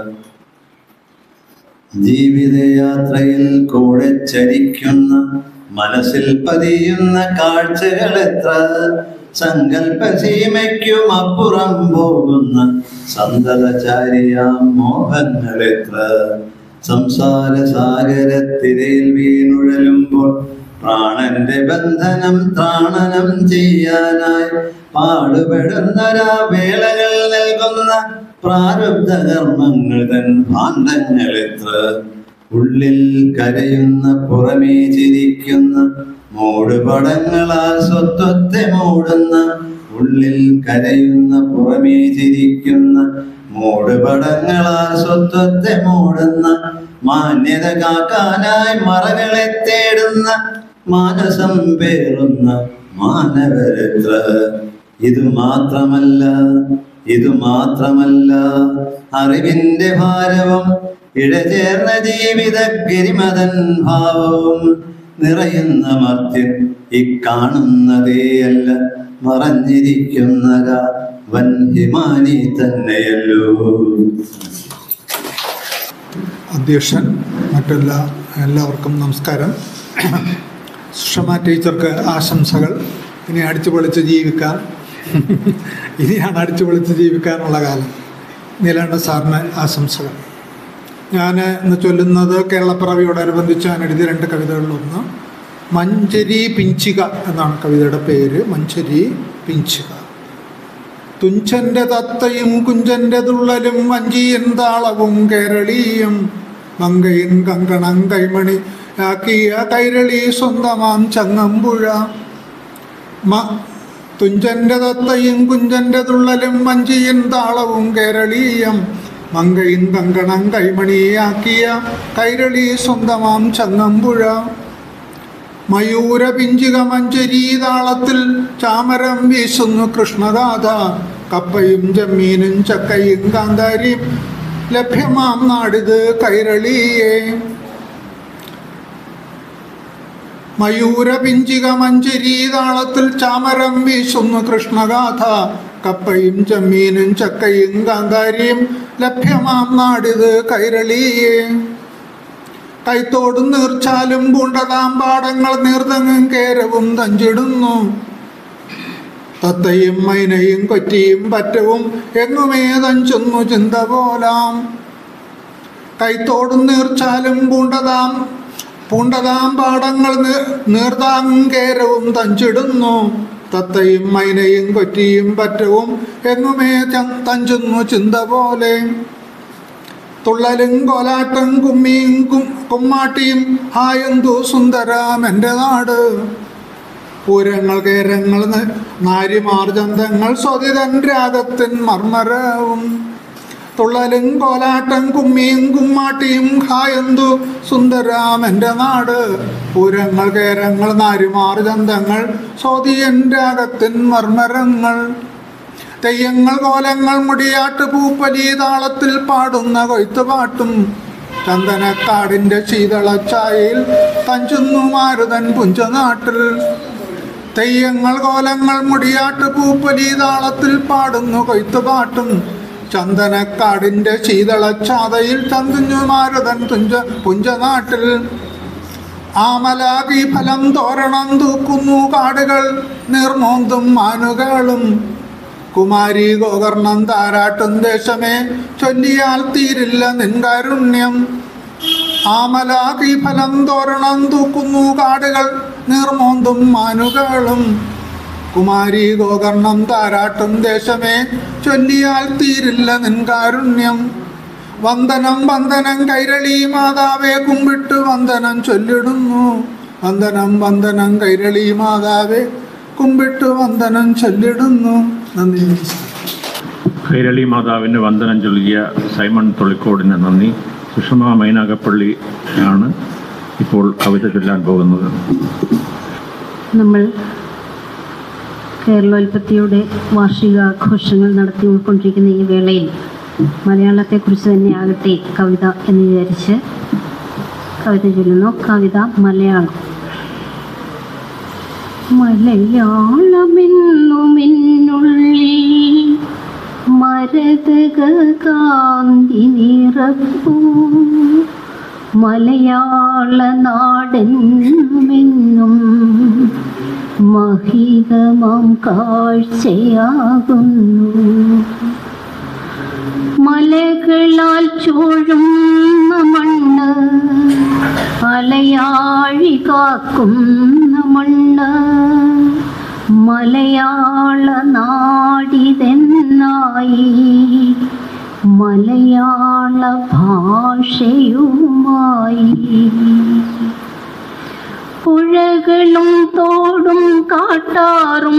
ജീവിതയാത്രയിൽ കൂടെ ചരിക്കുന്ന മനസ്സിൽ പതിയുന്ന കാഴ്ചകൾ എത്ര സങ്കല്പ സീമയ്ക്കും അപ്പുറം പോകുന്ന സന്തതചാരിയാം മോഹങ്ങൾ എത്ര സംസാര സാഗരത്തിരയിൽ വീണുഴലുമ്പോൾ പ്രാണന്റെ ബന്ധനം ത്രാണനം ചെയ്യാനായി പാടുപെടുന്നൊരാ വേളകൾ നൽകുന്ന പ്രാരബ്ധ കർമ്മങ്ങൾ തൻ ഭാണ്ഡങ്ങൾ എത്ര ഉള്ളിൽ കരയുന്ന പുറമേ ചിരിക്കുന്ന മൂടുപടങ്ങളാൽ സ്വത്വത്തെ മൂടുന്ന ഉള്ളിൽ കരയുന്ന പുറമേ ചിരിക്കുന്ന മൂടുപടങ്ങളാൽ സ്വത്വത്തെ മൂടുന്ന മാന്യത കാക്കാനായി മറകളെ തേടുന്ന മാനസം പേറുന്ന മാനവരെത്ര ഇത് മാത്രമല്ല ഇത് മാത്രമല്ല അറിവിന്റെ ഭാരവും ഇഴചേർന്ന ജീവിത ഗരിമതൻ ഭാവവും നിറയുന്ന മർത്യൻ ഇക്കാണുന്നതേയല്ല മറഞ്ഞിരിക്കുന്നക വൻ ഹിമാനി തന്നെയല്ലോ അധ്യക്ഷൻ മറ്റെല്ലാ എല്ലാവർക്കും നമസ്കാരം സുഷമ ടീച്ചർക്ക് ആശംസകൾ ഇനി അടിച്ചു പൊളിച്ച് ജീവിക്കാൻ ഇനിയാണ് അടിച്ചു പൊളിച്ച് ജീവിക്കാനുള്ള കാലം നീലാണ്ട സാറിന് ആശംസകൾ ഞാൻ ഇന്ന് ചൊല്ലുന്നത് കേരളപ്പിറവിയോടനുബന്ധിച്ച് ഞാൻ എഴുതിയ രണ്ട് കവിതകളിലൊന്ന് മഞ്ചരി പിഞ്ചിക എന്നാണ് കവിതയുടെ പേര് മഞ്ചരി പിഞ്ചിക തുഞ്ചന്റെ തത്തയും കുഞ്ചന്റെ തുള്ളലും വഞ്ചിയൻ താളവും കേരളീയം മങ്കയിൻ കങ്കണം കൈമണി ആക്കിയ കൈരളി സ്വന്തമാം ചങ്ങമ്പുഴ മ തുഞ്ചന്റെ തത്തയും കുഞ്ചന്റെ തുള്ളലും വഞ്ചിയൻ താളവും കേരളീയം മങ്കയിൻ കങ്കണം കൈമണിയാക്കിയ കൈരളി സ്വന്തമാം ചങ്ങമ്പുഴ മയൂര പിഞ്ചിക മഞ്ചരി താളത്തിൽ ചാമരം വീശുന്നു കൃഷ്ണഗാഥ കപ്പയും ജമ്മീനും ചക്കയും കാന്താരിയും ലഭ്യമാം നാടിത് കൈരളിയേ മയൂര പിഞ്ചിക മഞ്ചരി താളത്തിൽ ചാമരം വീശുന്നു കൃഷ്ണഗാഥ കപ്പയും ചെമ്മീനും ചക്കയും കാന്താരിയും ലഭ്യമാം നാടിത് കൈരളിയേ കൈത്തോടും നീർച്ചാലും പൂണ്ടതാം പാടങ്ങൾ നീർത്തങ്ങും കേരവും തഞ്ചിടുന്നു തത്തയും മൈനയും കൊറ്റിയും പറ്റവും എങ്ങുമേ തഞ്ചുന്നു ചിന്ത പോലാം കൈത്തോടും നീർച്ചാലും പൂണ്ടതാം പൂണ്ടതാം പാടങ്ങൾ നീർത്താങ്ങും കേരവും തഞ്ചിടുന്നു തത്തയും മൈനയും കൊറ്റിയും പറ്റവും എങ്ങുമേ ച- തഞ്ചുന്നു ചിന്ത പോലെ തുള്ളലും കോലാട്ടം കുമ്മിയും കും കുമ്മാട്ടിയും ഹായന്തു സുന്ദരാം എൻ്റെ നാട് പൂരങ്ങൾ കേരങ്ങൾ ന- നാരിമാർ ചന്തങ്ങൾ സ്വതിതൻ രാഗത്തിൻ മർമരവും തുള്ളലും കോലാട്ടം കുമ്മിയും കുമ്മാട്ടിയും ഹായന്തു സുന്ദരാം എൻ്റെ നാട് പൂരങ്ങൾ കേരങ്ങൾ നാരിമാർ ചന്തങ്ങൾ സ്വതിയൻ രാഗത്തിൻ മർമരങ്ങൾ തെയ്യങ്ങൾ കോലങ്ങൾ മുടിയാട്ട് പൂപ്പലി താളത്തിൽ പാടുന്ന കൊയ്ത്തുപാട്ടും ചന്ദനക്കാടിൻ്റെ ശീതളച്ചായയിൽ തഞ്ചുന്നു മാരുതൻ പുഞ്ചനാട്ടിൽ തെയ്യങ്ങൾ കോലങ്ങൾ മുടിയാട്ട് പൂപ്പലി താളത്തിൽ പാടുന്നു കൊയ്ത്തുപാട്ടും ചന്ദനക്കാടിൻ്റെ ശീതളച്ചാതയിൽ തന്തുഞ്ഞു മാരുതൻ തുഞ്ച പുഞ്ചനാട്ടിൽ ആമലാകി ഫലം തോരണം തൂക്കുന്നു കാടുകൾ നിർമോന്തും മാനുകളും കുമാരി ഗോകർണം താരാട്ടും ദേശമേ ചൊല്ലിയാൽ തീരില്ല നിൻകാരുണ്യം ആമലാകി ഫലം തോരണം തൂക്കുന്നു കാടുകൾ നിർമോന്തും മാനുകളും കുമാരി ഗോകർണം താരാട്ടും ദേശമേ ചൊല്ലിയാൽ തീരില്ല നിൻകാരുണ്യം വന്ദനം വന്ദനം കൈരളി മാതാവേ കുമ്പിട്ട് വന്ദനം ചൊല്ലിടുന്നു വന്ദനം വന്ദനം കൈരളി മാതാവേ കുമ്പിട്ട് വന്ദനം ചൊല്ലിടുന്നു നന്ദി നമസ്കാരം കൈരളി മാതാവിന് വന്ദനം ചൊല്ലിയ സൈമൺ തൊളിക്കോടിന് നന്ദി സുഷമ മൈനാഗപ്പള്ളി ആണ് ഇപ്പോൾ കവിത ചൊല്ലാൻ പോകുന്നത് നമ്മൾ കേരളോൽപ്പത്തിയുടെ വാർഷികാഘോഷങ്ങൾ നടത്തി ഉൾക്കൊണ്ടിരിക്കുന്ന ഈ വേളയിൽ മലയാളത്തെക്കുറിച്ച് തന്നെ ആകട്ടെ കവിത എന്ന് വിചാരിച്ച് കവിത ചൊല്ലുന്നു കവിത മലയാളം മലയാളമെന്നുമിന്നുള്ളിൽ മരതക കാന്തി നിറപ്പൂ മലയാള നാടെന്നുമെന്നും മഹിതമം കാഴ്ചയാകുന്നു മലകളാൽ ചൂഴുന്ന മണ്ണ് അലയാഴി കാക്കുന്ന മണ്ണ് മലയാള നാടിതെന്നായി മലയാള ഭാഷയുമായി പുഴകളും തോടും കാട്ടാറും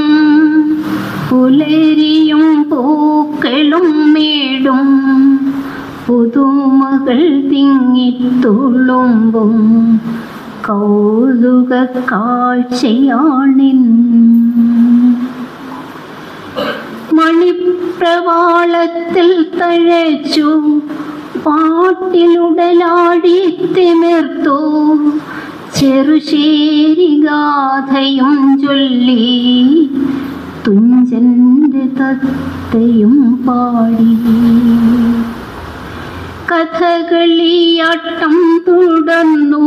പുലരിയും പൂക്കളും മേടും പുതുമകൾ തിങ്ങിത്തുളുമ്പും കൗതുക കാഴ്ചയാണിന്ന് മണിപ്രവാളത്തിൽ തഴച്ചു പാട്ടിലുടലാടി തിമിർത്തു ചെറുശേരി ഗാഥയും ചൊല്ലി തുഞ്ചന്റെ തത്തയും പാടി കഥകളിയാട്ടം തുടർന്നു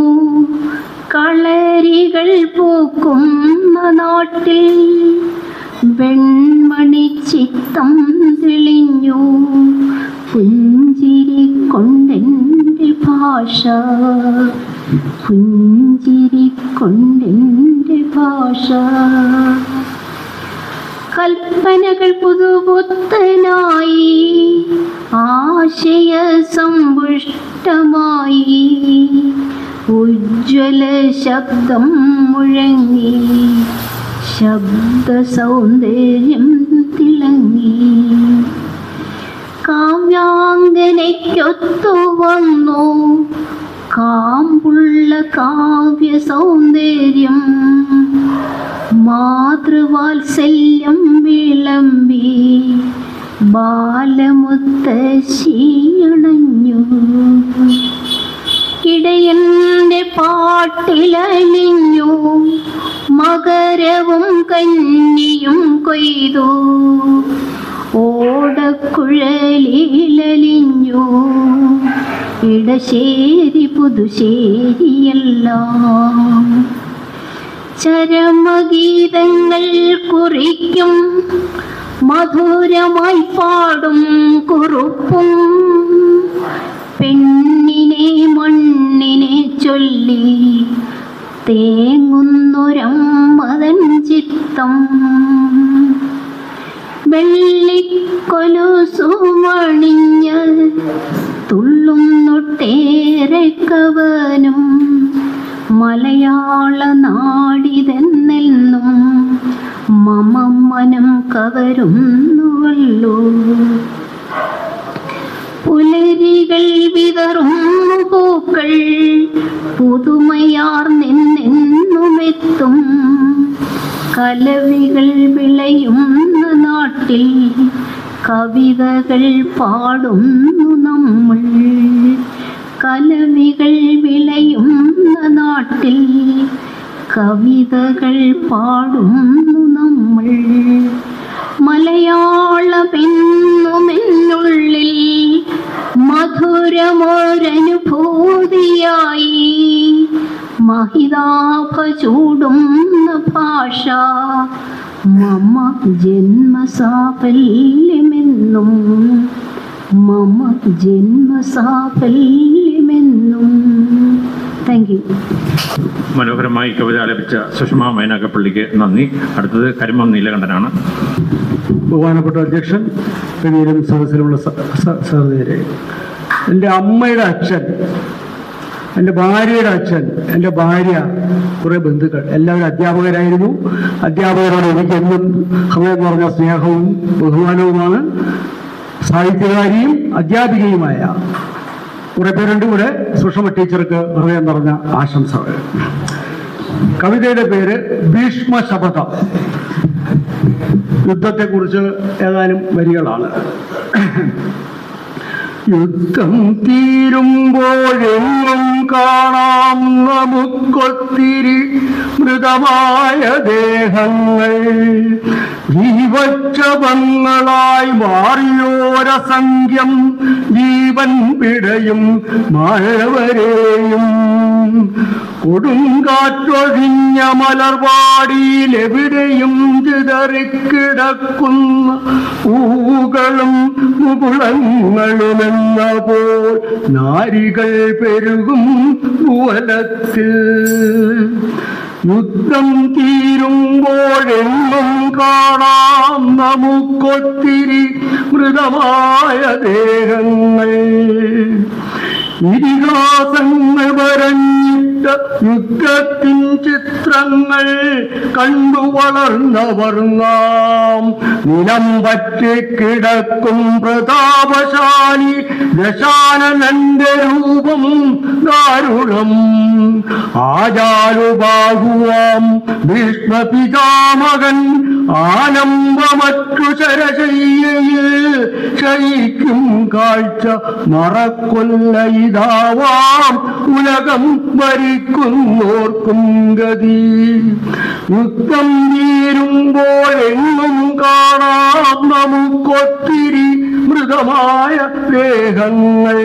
കളരികൾ പൂക്കുന്ന നാട്ടിൽ വെൺമണി ചിത്തം തെളിഞ്ഞു പുഞ്ചിരി കൊണ്ടെൻ്റെ ഭാഷ പുഞ്ചിരി കൊണ്ടെൻ്റെ ഭാഷ കൽപ്പനകൾ പുതുപുത്തനായി ആശയ സമ്പുഷ്ടമായി ഉജ്ജ്വല ശബ്ദം മുഴങ്ങി ശബ്ദ സൗന്ദര്യം തിളങ്ങി കാവ്യാംഗനയ്ക്കൊത്തു വന്നു കാമ്പുള്ള കാവ്യ സൗന്ദര്യം മാതൃവാത്സല്യം വിളമ്പി ബാലമുത്തശീണഞ്ഞു ഇടയന്റെ പാട്ടിലലിഞ്ഞു മകരവും കന്നിയും കൊയ്തു ഓടക്കുഴലിലലിഞ്ഞു ഇടശ്ശേരി പുതുശ്ശേരിയെല്ലാം ചരമഗീതങ്ങൾ കുറിക്കും മധുരമായി പാടും കുറുപ്പും പെണ്ണിനെ മണ്ണിനെ ചൊല്ലി തേങ്ങുന്നൊരമ്മതൻ ചിത്തം വെള്ളിക്കൊലുസുമണിഞ്ഞ് തുള്ളുന്നൊട്ടേറെ കവനും മലയാള നാടിതെന്നെന്നും മമ മനം കവരുന്നുവല്ലോ പുലരികൾ വിതറുന്നു പൂക്കൾ പുതുമയാർ നിന്നെന്നുമെത്തും കലവികൾ വിളയുന്ന നാട്ടിൽ കവിതകൾ പാടുന്നു നമ്മൾ കലവികൾ വിളയുന്ന നാട്ടിൽ കവിതകൾ പാടുന്നു നമ്മൾ മലയാളമെന്നുമെന്നുള്ളിൽ മധുരമൊരനുഭൂതിയായി മഹിതാഭ ചൂടുന്ന ഭാഷ മമ ജന്മസാഫല്യമെന്നും മമ ജന്മസാഫല്യമെന്നും താങ്ക് യു മനോഹരമായി കവിത ആലപിച്ച സുഷമ മൈനാഗപ്പള്ളിക്ക് നന്ദി അടുത്തത് കരിമം നീലകണ്ഠനാണ് ബഹുമാനപ്പെട്ട അധ്യക്ഷൻ വേദിയിലും സദസ്സിലുമുള്ള സ- സ- സഹോദരരെ എൻ്റെ അമ്മയുടെ അച്ഛൻ എൻ്റെ ഭാര്യയുടെ അച്ഛൻ എൻ്റെ ഭാര്യ കുറേ ബന്ധുക്കൾ എല്ലാവരും അധ്യാപകരായിരുന്നു അധ്യാപകരോട് എനിക്കെന്നും ഹൃദയം നിറഞ്ഞ സ്നേഹവും ബഹുമാനവുമാണ് സാഹിത്യകാരിയും അധ്യാപികയുമായ കുറെ പേരുണ്ട് ഇവിടെ സുഷമ ടീച്ചർക്ക് ഹൃദയം നിറഞ്ഞ ആശംസകൾ കവിതയുടെ പേര് ഭീഷ്മ ശപഥം യുദ്ധത്തെക്കുറിച്ച് ഏതാനും വരികളാണ് യുദ്ധം തീരുമ്പോഴെങ്ങും കാണാം നമുക്കൊത്തിരി മൃതമായ ദേഹങ്ങൾ ജീവക്ഷപങ്ങളായി മാറിയോരസംഖ്യം ജീവൻ പിടയും മഴവരെയും കൊടുങ്കാറ്റൊഴിഞ്ഞ മലർവാടിയിൽ എവിടെയും ചിതറിക്കിടക്കുന്ന പൂകളും മുകുളങ്ങളുമെന്ന പോൽ നാരികൾ പെരുകും ഭുവനത്തിൽ യുദ്ധം തീരുമ്പോഴെങ്ങും കാണാം നമുക്കൊത്തിരി മൃതമായ ദേഹങ്ങൾ ഇതിഹാസങ്ങൾ വരഞ്ഞിട്ട യുദ്ധത്തിൻ ചിത്രങ്ങൾ കണ്ടു വളർന്നവർ നാം നിലം പറ്റി കിടക്കും പ്രതാപശാലി ദശാനനന്റെ രൂപം ദാരുണം ആചാരുബാഹുവാം ഭീഷ്മ പിതാമകൻ ആനന്ദമറ്റു ശരശയ്യയിൽ ക്ഷയിക്കും കാഴ്ച മറക്കൊല്ല ഇതാവാം ഉലകം ഭരിക്കുന്നോർക്കും ഗതി യുദ്ധം തീരുമ്പോഴെങ്ങും കാണാം നമുക്കൊത്തിരി മൃതമായ ദേഹങ്ങൾ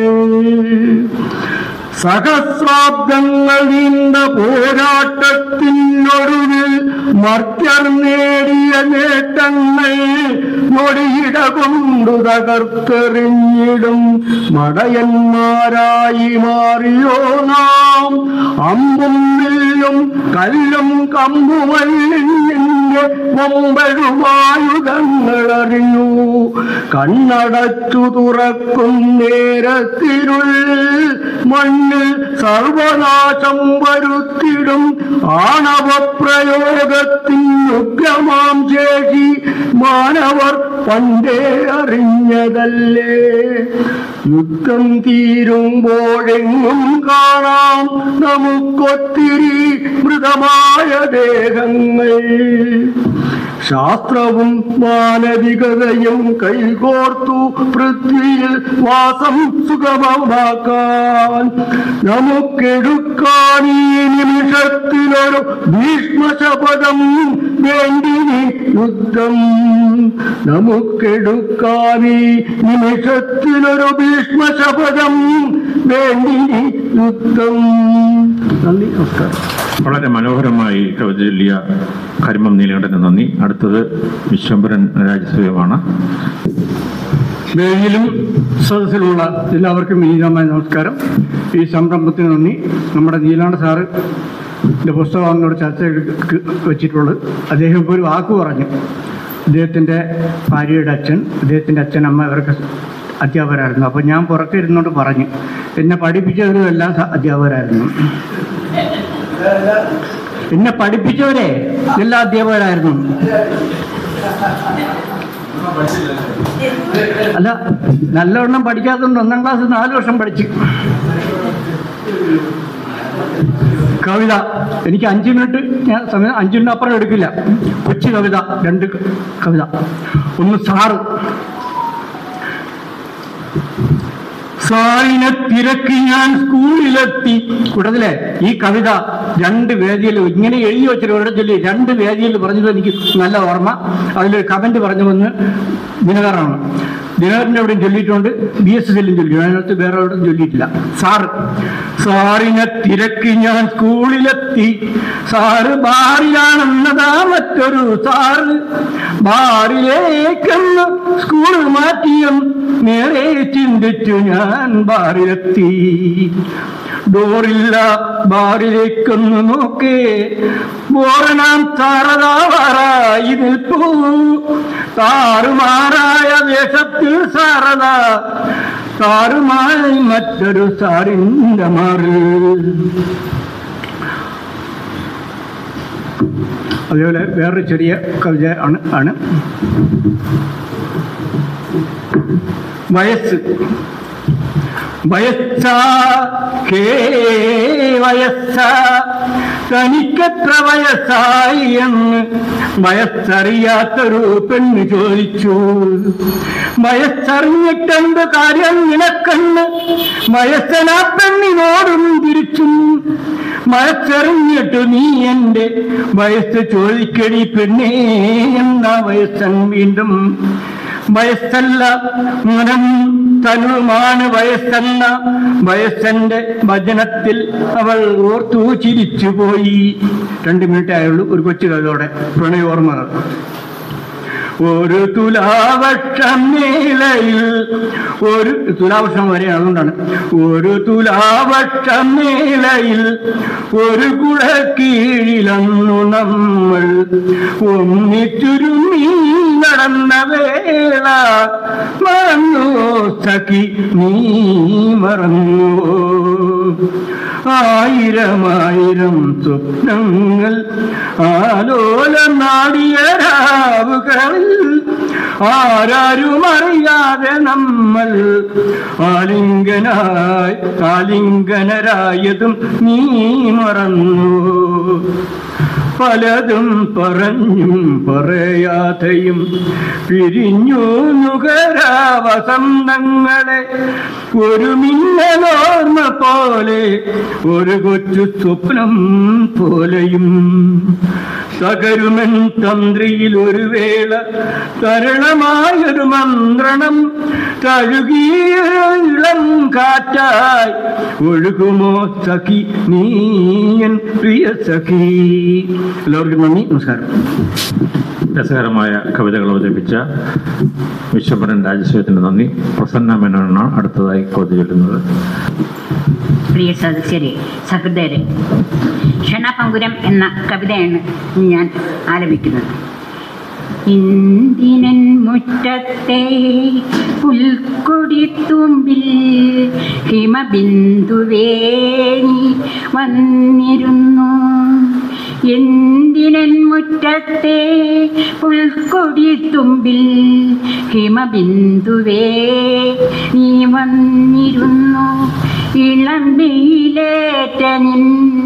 സഹസ്രാബ്ദങ്ങൾ നീണ്ട പോരാട്ടത്തിനൊടുവിൽ മർത്യർ നേടിയ നേട്ടങ്ങൾ നൊടിയിട കൊണ്ടു തകർത്തെറിഞ്ഞിടും മടയന്മാരായി മാറിയോ നാം അമ്പും വില്ലും കല്ലും കമ്പുമല്ലിന്റെ കൊമ്പഴുമായുധങ്ങൾ അറിഞ്ഞു കണ്ണടച്ചു തുറക്കും നേരത്തിനുള്ളിൽ മണ്ണിൽ സർവനാശം വരുത്തിടും ആണവ പ്രയോഗത്തിൻ ഉഗ്രമാം ശേഷി മാനവർ പണ്ടേ അറിഞ്ഞതല്ലേ യുദ്ധം തീരുമ്പോഴെങ്ങും കാണാം നമുക്കൊത്തിരി മൃതമായ ദേഹങ്ങൾ ശാസ്ത്രവും മാനവികതയും കൈകോർത്തു പൃഥ്വിയിൽ വാസം സുഗമമാക്കാൻ നമുക്കെടുക്കാൻ ഈ നിമിഷത്തിലൊരു ഭീഷ്മശപഥം വേണ്ടി യുദ്ധം നമുക്കെടുക്കാൻ ഈ നിമിഷത്തിലൊരു ഭീഷ്മശപഥം വേണ്ടി യുദ്ധം നന്ദി നമസ്കാരം വളരെ മനോഹരമായി കവിത ചൊല്ലിയ കരിമം നീലകണ്ഠന് നന്ദി അടുത്തത് വിശ്വംഭരൻ രാജസൂയമാണ് വേദിയിലും സദസ്സിലുള്ള എല്ലാവർക്കും വിനീതമായ നമസ്കാരം ഈ സംരംഭത്തിന് നന്ദി നമ്മുടെ നീലാണ്ട് സാറ് എൻ്റെ പുസ്തകം എന്നോട് ചർച്ച വെച്ചിട്ടുള്ളത് അദ്ദേഹം ഇപ്പോൾ ഒരു വാക്ക് പറഞ്ഞു അദ്ദേഹത്തിൻ്റെ ഭാര്യയുടെ അച്ഛൻ അദ്ദേഹത്തിൻ്റെ അച്ഛൻ അമ്മ ഇവർക്ക് അധ്യാപകരായിരുന്നു അപ്പോൾ ഞാൻ പുറത്ത് ഇരുന്നുകൊണ്ട് പറഞ്ഞു എന്നെ പഠിപ്പിച്ചവരും എല്ലാം സ- അധ്യാപകരായിരുന്നു എന്നെ പഠിപ്പിച്ചവരെ എല്ലാ അധ്യാപകരായിരുന്നു അല്ല നല്ലവണ്ണം പഠിക്കാത്തതുകൊണ്ട് ഒന്നാം ക്ലാസ് നാല് വർഷം പഠിച്ചു കവിത എനിക്ക് അഞ്ച് മിനിറ്റ് ഞാൻ സമയം അഞ്ച് മിനിറ്റ് അപ്പുറം എടുക്കില്ല കൊച്ചു കവിത രണ്ട് ക- കവിത ഒന്ന് സാറ് സാറിനെ തിരക്കി ഞാൻ സ്കൂളിലെത്തി കൂട്ടത്തിലെ ഈ കവിത രണ്ട് വേദിയിൽ ഇങ്ങനെ എഴുതി വെച്ചിട്ട് ഒരിടം ചൊല്ലി രണ്ട് വേദിയിൽ പറഞ്ഞത് എനിക്ക് നല്ല ഓർമ്മ അതിലൊരു കമന്റ് പറഞ്ഞു വന്ന് ദിനകറാണ് ദിനകറിന്റെ എവിടെയും ചൊല്ലിയിട്ടുണ്ട് ബി എസ് എല്ലും ചൊല്ലി അതിനകത്ത് വേറെ എവിടെയും ചൊല്ലിയിട്ടില്ല സാറ് സാറിനെ തിരക്കി ഞാൻ സ്കൂളിലെത്തി സാറ് ബാറിലാണെന്നതാ മറ്റൊരു സാറ് ബാറിലേക്കെന്ന് സ്കൂൾ മാറ്റിയും നേരെ ചിന്തിച്ചു ഞാൻ ബാറിലെത്തി ഡോറില്ല ബാറിലേക്കൊന്ന് നോക്കേ ബോറനാം താറതാവാറായി നിൽപ്പൂ താറുമാറായ വേഷത്തിൽ സാറത താറുമായി മറ്റൊരു സാറിന്റെ മാറ് അതേപോലെ വേറൊരു ചെറിയ കവിത ആണ് ആണ് വയസ്സ് വയസ്സാ കേ വയസ്സാ തനിക്കെത്ര വയസ്സായി എന്ന് വയസ്സറിയാത്തൊരു പെണ്ണ് ചോദിച്ചു വയസ്സറിഞ്ഞിട്ടെന്ത് കാര്യം നിനക്കെന്ന് വയസ്സനാ പെണ്ണിനോടും തിരിച്ചും വയസ്സറിഞ്ഞിട്ട് നീ എന്റെ വയസ്സ് ചോദിക്കടി പെണ്ണേ എന്ന വയസ്സൻ വീണ്ടും വയസ്സല്ല മനം തനുമാണ് വയസ്സെന്ന വയസ്സന്റെ വചനത്തിൽ അവൾ ഓർത്തു ചിരിച്ചുപോയി രണ്ട് മിനിറ്റ് ആയുള്ളൂ ഒരു കൊച്ചു കഥയോടെ പ്രണയോർമ്മകൾ ഒരു തുലാവർഷം മേലയിൽ ഒരു തുലാവർഷം വരെ അതുകൊണ്ടാണ് ഒരു തുലാവർഷം മേലയിൽ ഒരു കുട കീഴിലന്നു നമ്മൾ ഒന്നിച്ചുരുമി നടന്ന വേള മറന്നു സഖി നീ മറന്നു ആയിരമായിരം സ്വപ്നങ്ങൾ ആലോല നാടിയ രാവുകളിൽ ആരാരും അറിയാതെ നമ്മൾ ആലിംഗനായി ആലിംഗനരായതും നീ മറന്നു പലതും പറഞ്ഞും പറയാതെയും പിരിഞ്ഞു നുകരാ വസന്തങ്ങളെ ഒരു മിന്നലോർമ്മ പോലെ ഒരു കൊച്ചു സ്വപ്നം പോലെയും തകരുമൻ തന്ത്രിയിൽ ഒരു വേള തരളമായൊരു മന്ത്രണം തഴുകിയ ഇളം കാറ്റായി ഒഴുകുമോ സഖി നീയൻ പ്രിയ സഖി എല്ലാവർക്കും നന്ദി നമസ്കാരം രസകരമായ കവിതകൾ അവതരിപ്പിച്ച വിശ്വംഭരൻ രാജസ്വത്തിന് നന്ദി പ്രസന്ന മേനോനാണ് അടുത്തതായി കവിത ചൊല്ലുന്നത് പ്രിയ സദസ്യരെ സഹൃദയരെ ക്ഷണപങ്കുരം എന്ന കവിതയാണ് ഞാൻ ആലപിക്കുന്നത് ഇന്ദിനൻ മുറ്റത്തെ പുൽക്കൊടിത്തുമ്പിൽ ഹിമബിന്ദുവേണി വന്നിരുന്നു എന്തിനൻ മുറ്റത്തെ പുൽക്കൊടിത്തുമ്പിൽ ഹിമബിന്ദുവേ നീ വന്നിരുന്നു ഇളം വെയിലേറ്റ നിൻ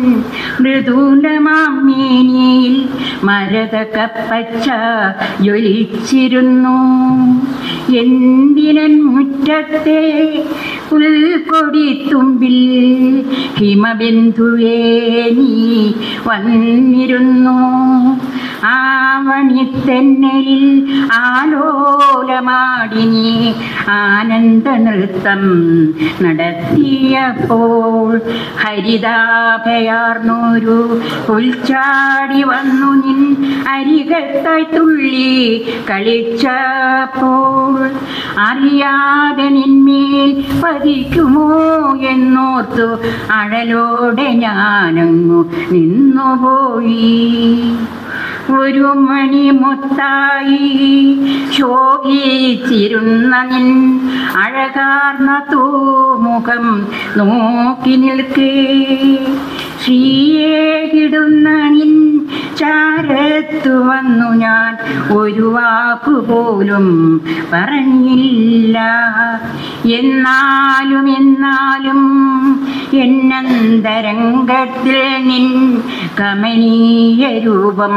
മൃദുലമാമേനിയിൽ മരതകപ്പച്ച ജ്വലിച്ചിരുന്നു എന്തിനൻ മുറ്റത്തെ പുൽക്കൊടിത്തുമ്പിൽ ഹിമബിന്ദുവേ നീ വന്നിരുന്നു ആവണിത്തെന്നലിൽ ആലോലമാടിനി ആനന്ദ നൃത്തം നടത്തിയപ്പോൾ ഹരിതാഭയാർന്നൊരു പുൽച്ചാടി വന്നു നിൻ അരികത്തായി തുള്ളി കളിച്ചപ്പോൾ അറിയാതെ നിന്മേൽ പതിക്കുമോ എന്നോർത്തു അഴലോടെ ഞാനങ്ങു നിന്നുപോയി ഒരു മണി മുത്തായി ശോഭിച്ചിരുന്ന നിൻ അഴകാർന്ന തൂമുഖം നോക്കി നിൽക്കേ ശ്രീയേകിടുന്ന നിൻ ചാരത്തു വന്നു ഞാൻ ഒരു വാക്കുപോലും പറഞ്ഞില്ല എന്നാലും എന്നാലും എന്നന്തരംഗത്തിൽ നിൻ കമനീയ രൂപം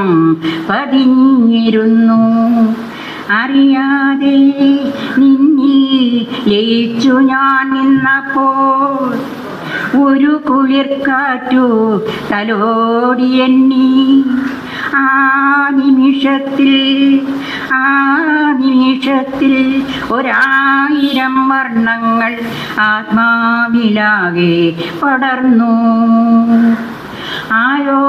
പതിഞ്ഞിരുന്നു അറിയാതെ നിന്നിൽ ലയിച്ചു ഞാൻ നിന്നപ്പോൾ ഒരു കുളിർക്കാറ്റു തലോടി എണ്ണി ആ നിമിഷത്തിൽ ആ നിമിഷത്തിൽ ഒരായിരം വർണ്ണങ്ങൾ ആത്മാവിലാകെ പടർന്നു ആരോ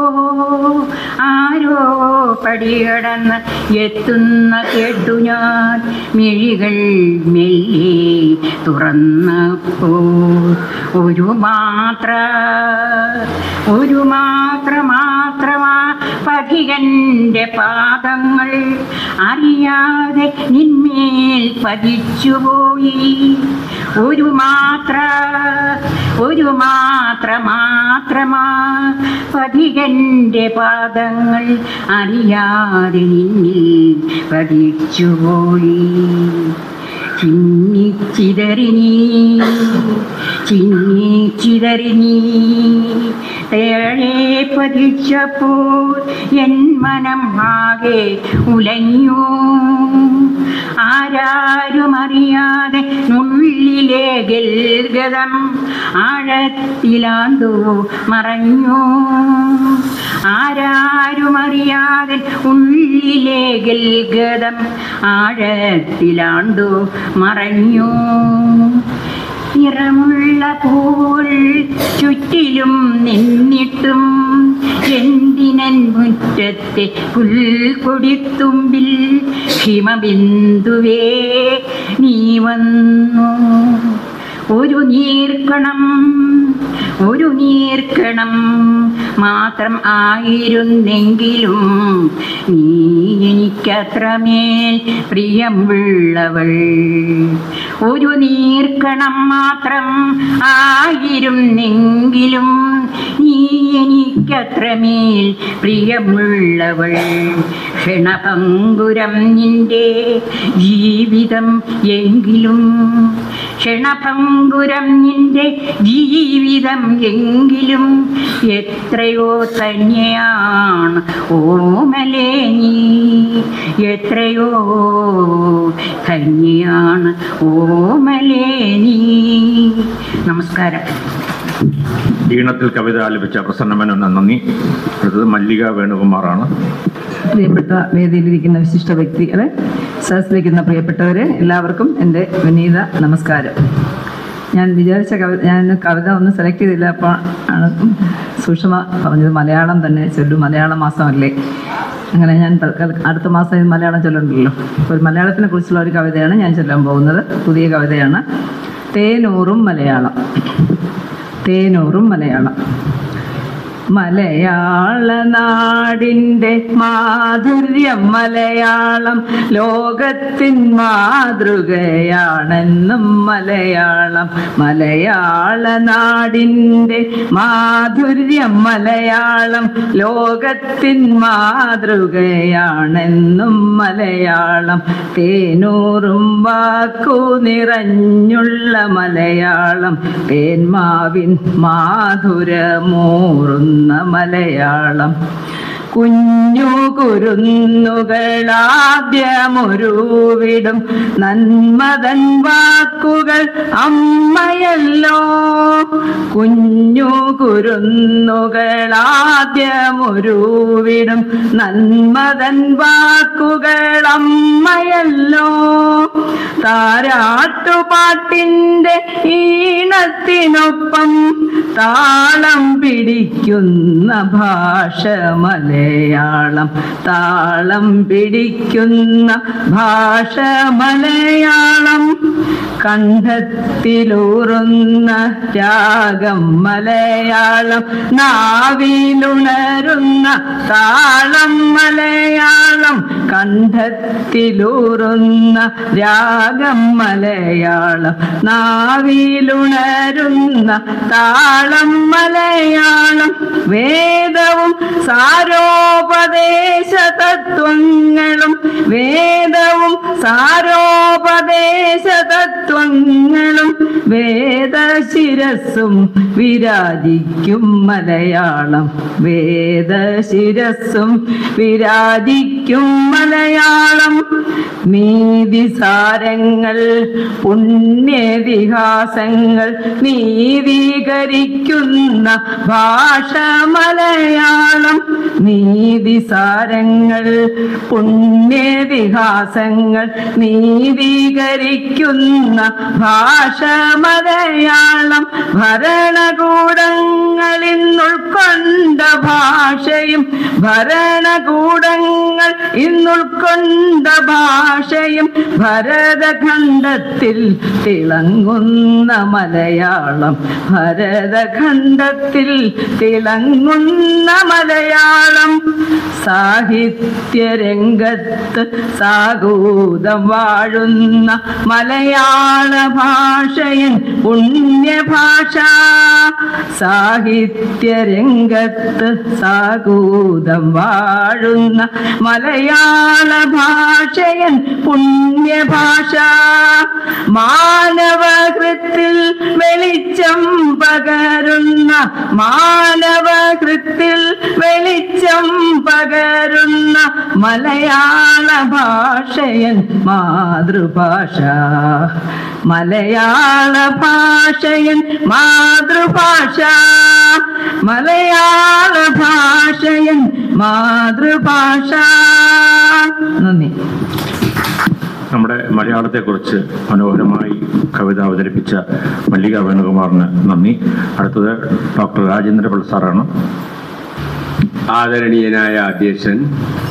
ആരോ പടികടന്ന് എത്തുന്ന കേട്ടു ഞാൻ മിഴികൾ മെല്ലെ തുറന്നപ്പോ ഒരു മാത്ര ഒരു മാത്ര മാത്രമാ പഥികന്റെ പാദങ്ങൾ അറിയാതെ നിന്മേൽ പതിച്ചുപോയി ഒരു മാത്ര ഒരു മാത്ര മാത്രമാ പഥികന്റെ പാദങ്ങൾ അറിയാതെ നിന്നിൽ പതിച്ചുപോയി ചിന്നിച്ചിതറി നീ ചിന്നിച്ചിതറി നീ തേഴെ പതിച്ചപ്പോൾ എൻ മനം ആകെ ഉലഞ്ഞു ആരാരും അറിയാതെ ഉള്ളിലെ ഗൽഗതം ആഴത്തിലാണ്ടു മറഞ്ഞു ആരാരും അറിയാതെ ഉള്ളിലെ ഗൽഗതം ആഴത്തിലാണ്ടു മറഞ്ഞു നിറമുള്ള പൂൾ ചുറ്റിലും നിന്നിട്ടും എന്തിനൻ മുറ്റത്തെ പുൽക്കൊടിത്തുമ്പിൽ ഹിമബിന്ദുവേ നീ വന്നു ഒരു നീർക്കണം ഒരു നീർക്കണം മാത്രം ആയിരുന്നെങ്കിലും നീ എനിക്കത്രമേൽ പ്രിയമുള്ളവൾ ഒരു നീർക്കണം മാത്രം ആയിരുന്നെങ്കിലും നീ എനിക്കത്രമേൽ പ്രിയമുള്ളവൾ ക്ഷണഭങ്കുരം നിന്റെ ജീവിതം എങ്കിലും ക്ഷണഭങ്കുരം നിന്റെ ജീവിതം എങ്കിലും എത്രയോ തന്നെയാണ് ഓമലേ നീ എത്രയോ തന്നെയാണ് ഓമലേ നീ നമസ്കാരം ഈണത്തിൽ കവിത ആലപിച്ച പ്രസന്നമനൻ നന്ദി അടുത്തത് മല്ലിക വേണുകുമാറാണ് പ്രിയപ്പെട്ട വേദിയിലിരിക്കുന്ന വിശിഷ്ട വ്യക്തികളെ സദസ്സിലിരിക്കുന്ന പ്രിയപ്പെട്ടവരെ എല്ലാവർക്കും എൻ്റെ വിനീത നമസ്കാരം ഞാൻ വിചാരിച്ച കവിത ഞാൻ ഇന്ന് കവിത ഒന്നും സെലക്ട് ചെയ്തില്ല അപ്പോൾ ആണ് സുഷമ പറഞ്ഞത് മലയാളം തന്നെ ചൊല്ലു മലയാള മാസമല്ലേ അങ്ങനെ ഞാൻ തൽക്കാലം അടുത്ത മാസം ഇത് മലയാളം ചൊല്ലുണ്ടല്ലോ അപ്പോൾ ഒരു മലയാളത്തിനെ കുറിച്ചുള്ള ഒരു കവിതയാണ് ഞാൻ ചൊല്ലാൻ പോകുന്നത് പുതിയ കവിതയാണ് തേനൂറും മലയാളം തേനൂറും മലയാളം മലയാള നാടിൻ്റെ മാധുര്യം മലയാളം ലോകത്തിൻ മാതൃകയാണെന്നും മലയാളം മലയാള നാടിൻ്റെ മാധുര്യം മലയാളം ലോകത്തിൻ മാതൃകയാണെന്നും മലയാളം തേനൂറും വാക്കു നിറഞ്ഞുള്ള മലയാളം തേന്മാവിൻ മാധുരമൂറുന്ന മലയാളം കുഞ്ഞു കുരുന്നുകളാദ്യമൊരുവിടും നന്മതൻ വാക്കുകൾ അമ്മയല്ലോ കുഞ്ഞു കുരുന്നുകളാദ്യമൊരുവിടും നന്മതൻ വാക്കുകൾ അമ്മയല്ലോ താരാട്ടുപാട്ടിൻ്റെ ഈണത്തിനൊപ്പം താളം പിടിക്കുന്ന ഭാഷ മലയാളം താളം പിടിക്കുന്ന ഭാഷ മലയാളം കണ്ഠത്തിലൂറുന്ന രാഗം മലയാളം നാവിലുണരുന്ന താളം മലയാളം കണ്ഠത്തിലൂറുന്ന രാഗം മലയാളം നാവിലുണരുന്ന താളം മലയാളം വേദവും സാരോപദേശ തത്വങ്ങളും വേദവും സാരോപദേശ തത്വ തത്വങ്ങളും വേദശിരസ്സും വിരാജിക്കും മലയാളം വേദശിരസ്സും വിരാജിക്കും മലയാളം നീതിസാരങ്ങൾ പുണ്യതിഹാസങ്ങൾ നീതീകരിക്കുന്ന ഭാഷ മലയാളം നീതിസാരങ്ങൾ പുണ്യതിഹാസങ്ങൾ നീതീകരിക്കുന്ന ഭാഷ മലയാളം ഭരണകൂടങ്ങളിൽ ഉൾക്കൊണ്ട ഭാഷയും ഭരണകൂടങ്ങൾ ഇന്നുൾക്കൊണ്ട ഭാഷയും ഭരതഖണ്ഡത്തിൽ തിളങ്ങുന്ന മലയാളം ഭരതഖണ്ഡത്തിൽ തിളങ്ങുന്ന മലയാളം സാഹിത്യരംഗത്ത് സാഗൂതം വാഴുന്ന മലയാള ഭാഷയൻ പുണ്യഭാഷ സാഹിത്യരംഗത്ത് സാഗൂതം വാഴുന്ന മലയാള ഭാഷയൻ പുണ്യഭാഷ മാനവഹൃത്തിൽ വെളിച്ചം പകരുന്ന മാനവഹൃത്തിൽ വെളിച്ചം പകരുന്ന മലയാള ഭാഷയൻ മാതൃഭാഷ മലയാള ഭാഷയൻ മാതൃഭാഷ മലയാള ഭാഷയൻ മാതൃഭാഷ നന്ദി നമ്മുടെ മലയാളത്തെക്കുറിച്ച് മനോഹരമായി കവിത അവതരിപ്പിച്ച മല്ലിക വേണുകുമാറിന് നന്ദി അടുത്തത് ഡോക്ടർ രാജേന്ദ്ര പിള്ള സാറാണ് ആദരണീയനായ അധ്യക്ഷൻ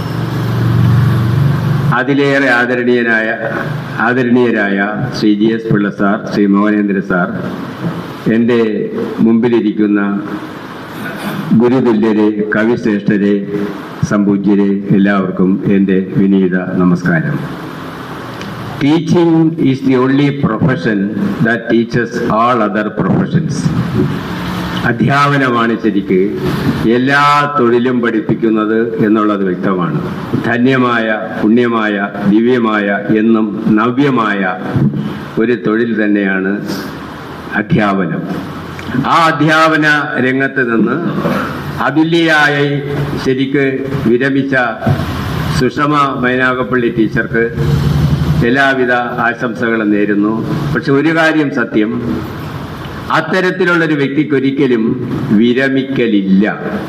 അതിലേറെ ആദരണീയനായ ആദരണീയരായ Shri G S Pillai sir Shri Mohanendra sir എൻ്റെ മുമ്പിലിരിക്കുന്ന ഗുരുതുല്യരെ കവിശ്രേഷ്ഠരെ സംപൂജ്യരെ എല്ലാവർക്കും എൻ്റെ വിനീത നമസ്കാരം teaching is the only profession that teachers all other professions അധ്യാപനമാണ് ശരിക്ക് എല്ലാ തൊഴിലും പഠിപ്പിക്കുന്നത് എന്നുള്ളത് വ്യക്തമാണ് ധന്യമായ പുണ്യമായ ദിവ്യമായ എന്നും നവ്യമായ ഒരു തൊഴിൽ തന്നെയാണ് അധ്യാപനം ആ അധ്യാപന രംഗത്ത് നിന്ന് അതുല്യയായി ശരിക്ക് വിരമിച്ച സുഷമ മൈനാഗപ്പള്ളി ടീച്ചർക്ക് എല്ലാവിധ ആശംസകളും നേരുന്നു പക്ഷെ ഒരു കാര്യം സത്യം അത്തരത്തിലുള്ളൊരു വ്യക്തിക്ക് ഒരിക്കലും വിരമിക്കലില്ല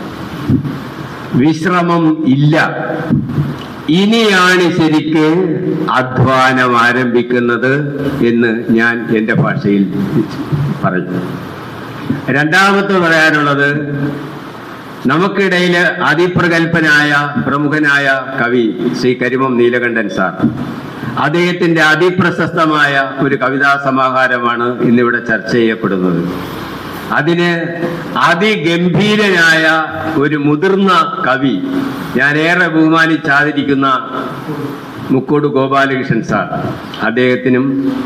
വിശ്രമം ഇല്ല ഇനിയാണ് ശരിക്ക് അധ്വാനം ആരംഭിക്കുന്നത് എന്ന് ഞാൻ എൻ്റെ ഭാഷയിൽ പറഞ്ഞു രണ്ടാമത്തെ പറയാനുള്ളത് നമുക്കിടയിൽ അതിപ്രഗത്ഭനായ പ്രമുഖനായ കവി ശ്രീ കരിമം നീലകണ്ഠൻ സാർ അദ്ദേഹത്തിന്റെ അതിപ്രശസ്തമായ ഒരു കവിതാ സമാഹാരമാണ് ഇന്നിവിടെ ചർച്ച ചെയ്യപ്പെടുന്നത് അതിന് അതിഗംഭീരനായ ഒരു മുതിർന്ന കവി ഞാൻ ഏറെ ബഹുമാനിച്ചാതിരിക്കുന്ന മുക്കോട് ഗോപാലകൃഷ്ണൻ സാർ അദ്ദേഹത്തിനും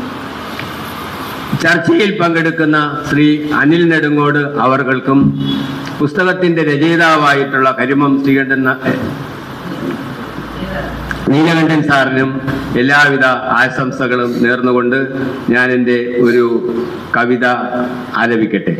ചർച്ചയിൽ പങ്കെടുക്കുന്ന ശ്രീ അനിൽ നെടുങ്ങോട് അവർകൾക്കും പുസ്തകത്തിന്റെ രചയിതാവായിട്ടുള്ള കരിമം ശ്രീകണ്ഠൻ ന- നീലകണ്ഠൻ സാറിനും എല്ലാവിധ ആശംസകളും നേർന്നുകൊണ്ട് ഞാൻ എൻ്റെ ഒരു കവിത ആലപിക്കട്ടെ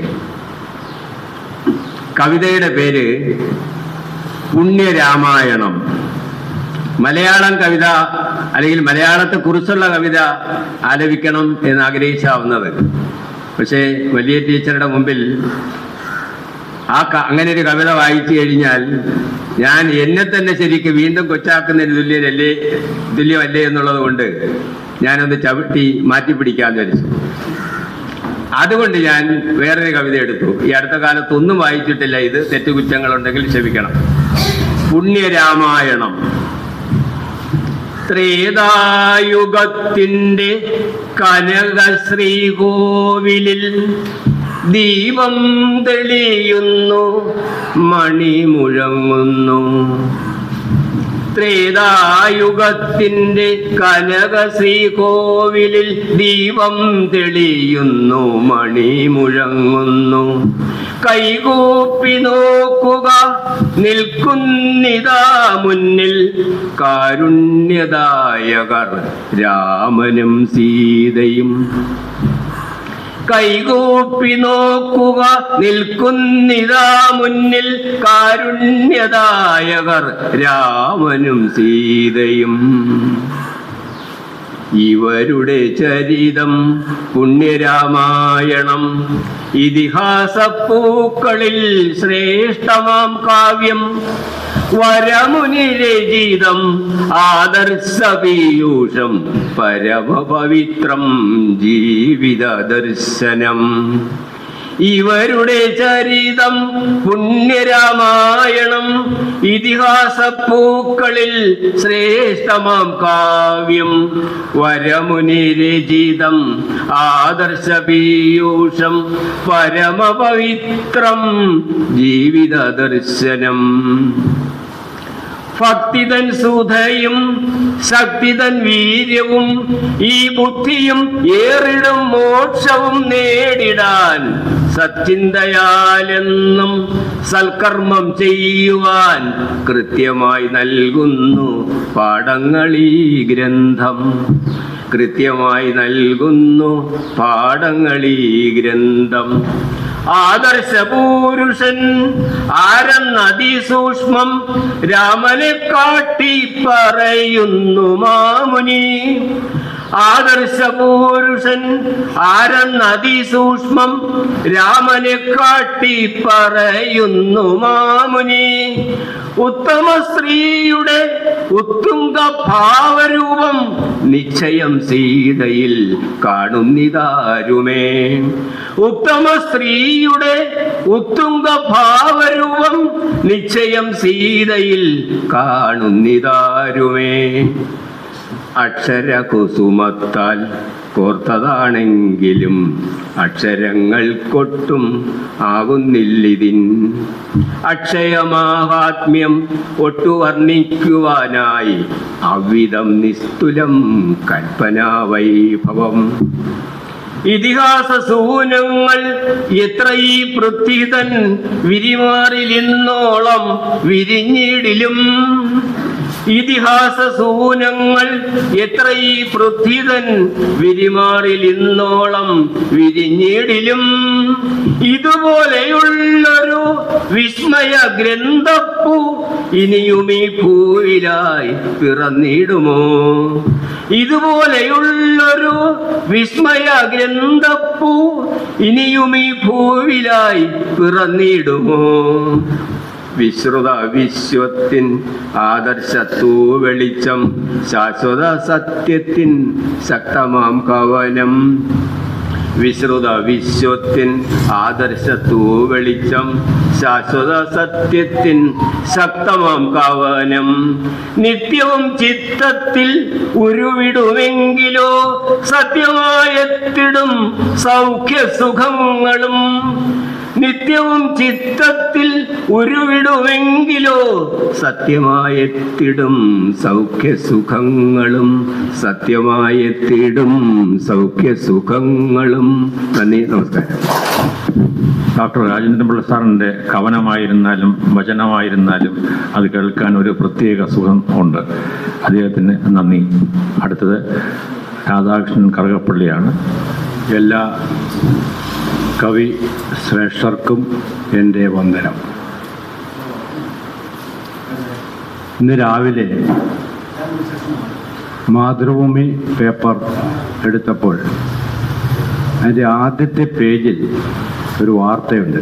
കവിതയുടെ പേര് പുണ്യരാമായണം മലയാളം കവിത അല്ലെങ്കിൽ മലയാളത്തെ കുറിച്ചുള്ള കവിത ആലപിക്കണം എന്ന് ആഗ്രഹിച്ചാവുന്നത് പക്ഷേ വലിയ ടീച്ചറുടെ മുമ്പിൽ ആ ക- അങ്ങനെ ഒരു കവിത വായിച്ചു കഴിഞ്ഞാൽ ഞാൻ എന്നെ തന്നെ ശരിക്ക് വീണ്ടും കൊച്ചാക്കുന്നതിന് തുല്യനല്ലേ തുല്യമല്ലേ എന്നുള്ളത് കൊണ്ട് ഞാനൊന്ന് ചവിട്ടി മാറ്റി പിടിക്കാന്ന് വിചാരിച്ചു അതുകൊണ്ട് ഞാൻ വേറൊരു കവിത എടുത്തു ഈ അടുത്ത കാലത്ത് ഒന്നും വായിച്ചിട്ടില്ല ഇത് തെറ്റുകുറ്റങ്ങളുണ്ടെങ്കിൽ ക്ഷമിക്കണം പുണ്യരാമായണം ത്രേതായുഗത്തിൻ്റെ കനക ശ്രീകോവിലിൽ ദീപം തെളിയുന്നു മണി മുഴങ്ങുന്നു ത്രേതായുഗത്തിന്റെ കനക ശ്രീകോവിലിൽ ദീപം തെളിയുന്നു മണി മുഴങ്ങുന്നു കൈകൂപ്പി നോക്കുക നിൽക്കുന്നിതാ മുന്നിൽ കാരുണ്യദായകർ രാമനും സീതയും കൈകൂപ്പി നോക്കുക നിൽക്കുന്നിതാ മുന്നിൽ കാരുണ്യദായകർ രാമനും സീതയും ഇവരുടെ ചരിതം പുണ്യരാമായണം ഇതിഹാസപ്പൂക്കളിൽ ശ്രേഷ്ഠമാം കാവ്യം വരമുനിരചിതം ആദർശപീയൂഷം പരമപവിത്രം ജീവിത ദർശനം ഇവരുടെ ചരിതം പുണ്യരാമായണം ഇതിഹാസപ്പൂക്കളിൽ ശ്രേഷ്ഠമാം കാവ്യം വരമുനിരചിതം ആദർശപീയൂഷം പരമപവിത്രം ജീവിത ദർശനം ഭക്തിതൻ സുധയും ശക്തിതൻ വീര്യവും ഈ ബുദ്ധിയും ഏറിടും മോക്ഷവും നേടിടാൻ സച്ചിന്തയാലെന്നും സൽക്കർമ്മം ചെയ്യുവാൻ കൃത്യമായി നൽകുന്നു പാഠങ്ങളീ ഗ്രന്ഥം കൃത്യമായി നൽകുന്നു പാഠങ്ങളീ ഗ്രന്ഥം ആദർശപൂരുഷൻ ആരെന്നതിസൂക്ഷ്മം രാമനെ കാട്ടി പറയുന്നു മാമുനി ആദർശപൂരുഷൻ ആരെന്നതിസൂക്ഷ്മം രാമനെ കാട്ടി പറയുന്നു മാമുനി ഉത്തമ സ്ത്രീയുടെ ഉത്തുംഗ ഭാവരൂപം നിശ്ചയം സീതയിൽ കാണുന്നിതാരുമേ ഉത്തമ സ്ത്രീയുടെ ഉത്തുംഗ ഭാവരൂപം നിശ്ചയം സീതയിൽ കാണുന്നിതാരുമേ അക്ഷരകുസുമത്താൽ കോർത്തതാണെങ്കിലും അക്ഷരങ്ങൾ കൊട്ടും ആകുന്നില്ലിതിൻ അക്ഷയമാഹാത്മ്യം ഒട്ടുവർണ്ണിക്കുവാനായി അവിധം നിസ്തുലം കൽപ്പനാവൈഭവം ഇതിഹാസ സൂനങ്ങൾ എത്ര ഈ പൃഥ്വിതൻ വിരിമാറിലിന്നോളം വിരിഞ്ഞിടിലും ഇതിഹാസ സൂനങ്ങൾ എത്ര ഈ പൃഥ്വിതൻ വിരിമാറിൽ ഇന്നോളം വിരിഞ്ഞിടിലും ഇതുപോലെയുള്ളൊരു വിസ്മയ ഗ്രന്ഥപ്പൂ ഇനിയും ഈ ഭൂവിലായി പിറന്നിടുമോ ഇതുപോലെയുള്ളൊരു വിസ്മയ ഗ്രന്ഥപ്പൂ ഇനിയും ഈ ഭൂവിലായി പിറന്നിടുമോ വിശ്രുത വിശ്വത്തിൻ ആദർശത്തൂ വെളിച്ചം ശാശ്വത സത്യത്തിൻ ശക്തമാം കവനം വിശ്രുത വിശ്വത്തിൻ ആദർശത്തൂ വെളിച്ചം ശാശ്വത സത്യത്തിൻ ശക്തമാം കവനം നിത്യവും ചിത്തത്തിൽ ഉരുവിടുമെങ്കിലോ സത്യമായെത്തിടും സൗഖ്യ സുഖങ്ങളും നിത്യവും ചിത്തത്തിൽ ഉരുവിടുമെങ്കിലോ സത്യമായെത്തിടും സൗഖ്യസുഖങ്ങളും സത്യമായെത്തിടും സൗഖ്യസുഖങ്ങളും നന്ദി നമസ്കാരം ഡോക്ടർ രാജേന്ദ്രപിള്ള സാറിൻ്റെ കവനമായിരുന്നാലും വചനമായിരുന്നാലും അത് കേൾക്കാൻ ഒരു പ്രത്യേക സുഖം ഉണ്ട് അദ്ദേഹത്തിന് നന്ദി അടുത്തത് രാധാകൃഷ്ണൻ കറുകപ്പള്ളിയാണ് എല്ലാ കവി ശ്രേഷ്ഠർക്കും എൻ്റെ വന്ദനം ഇന്ന് രാവിലെ മാതൃഭൂമി പേപ്പർ എടുത്തപ്പോൾ അതിൻ്റെ ആദ്യത്തെ പേജിൽ ഒരു വാർത്തയുണ്ട്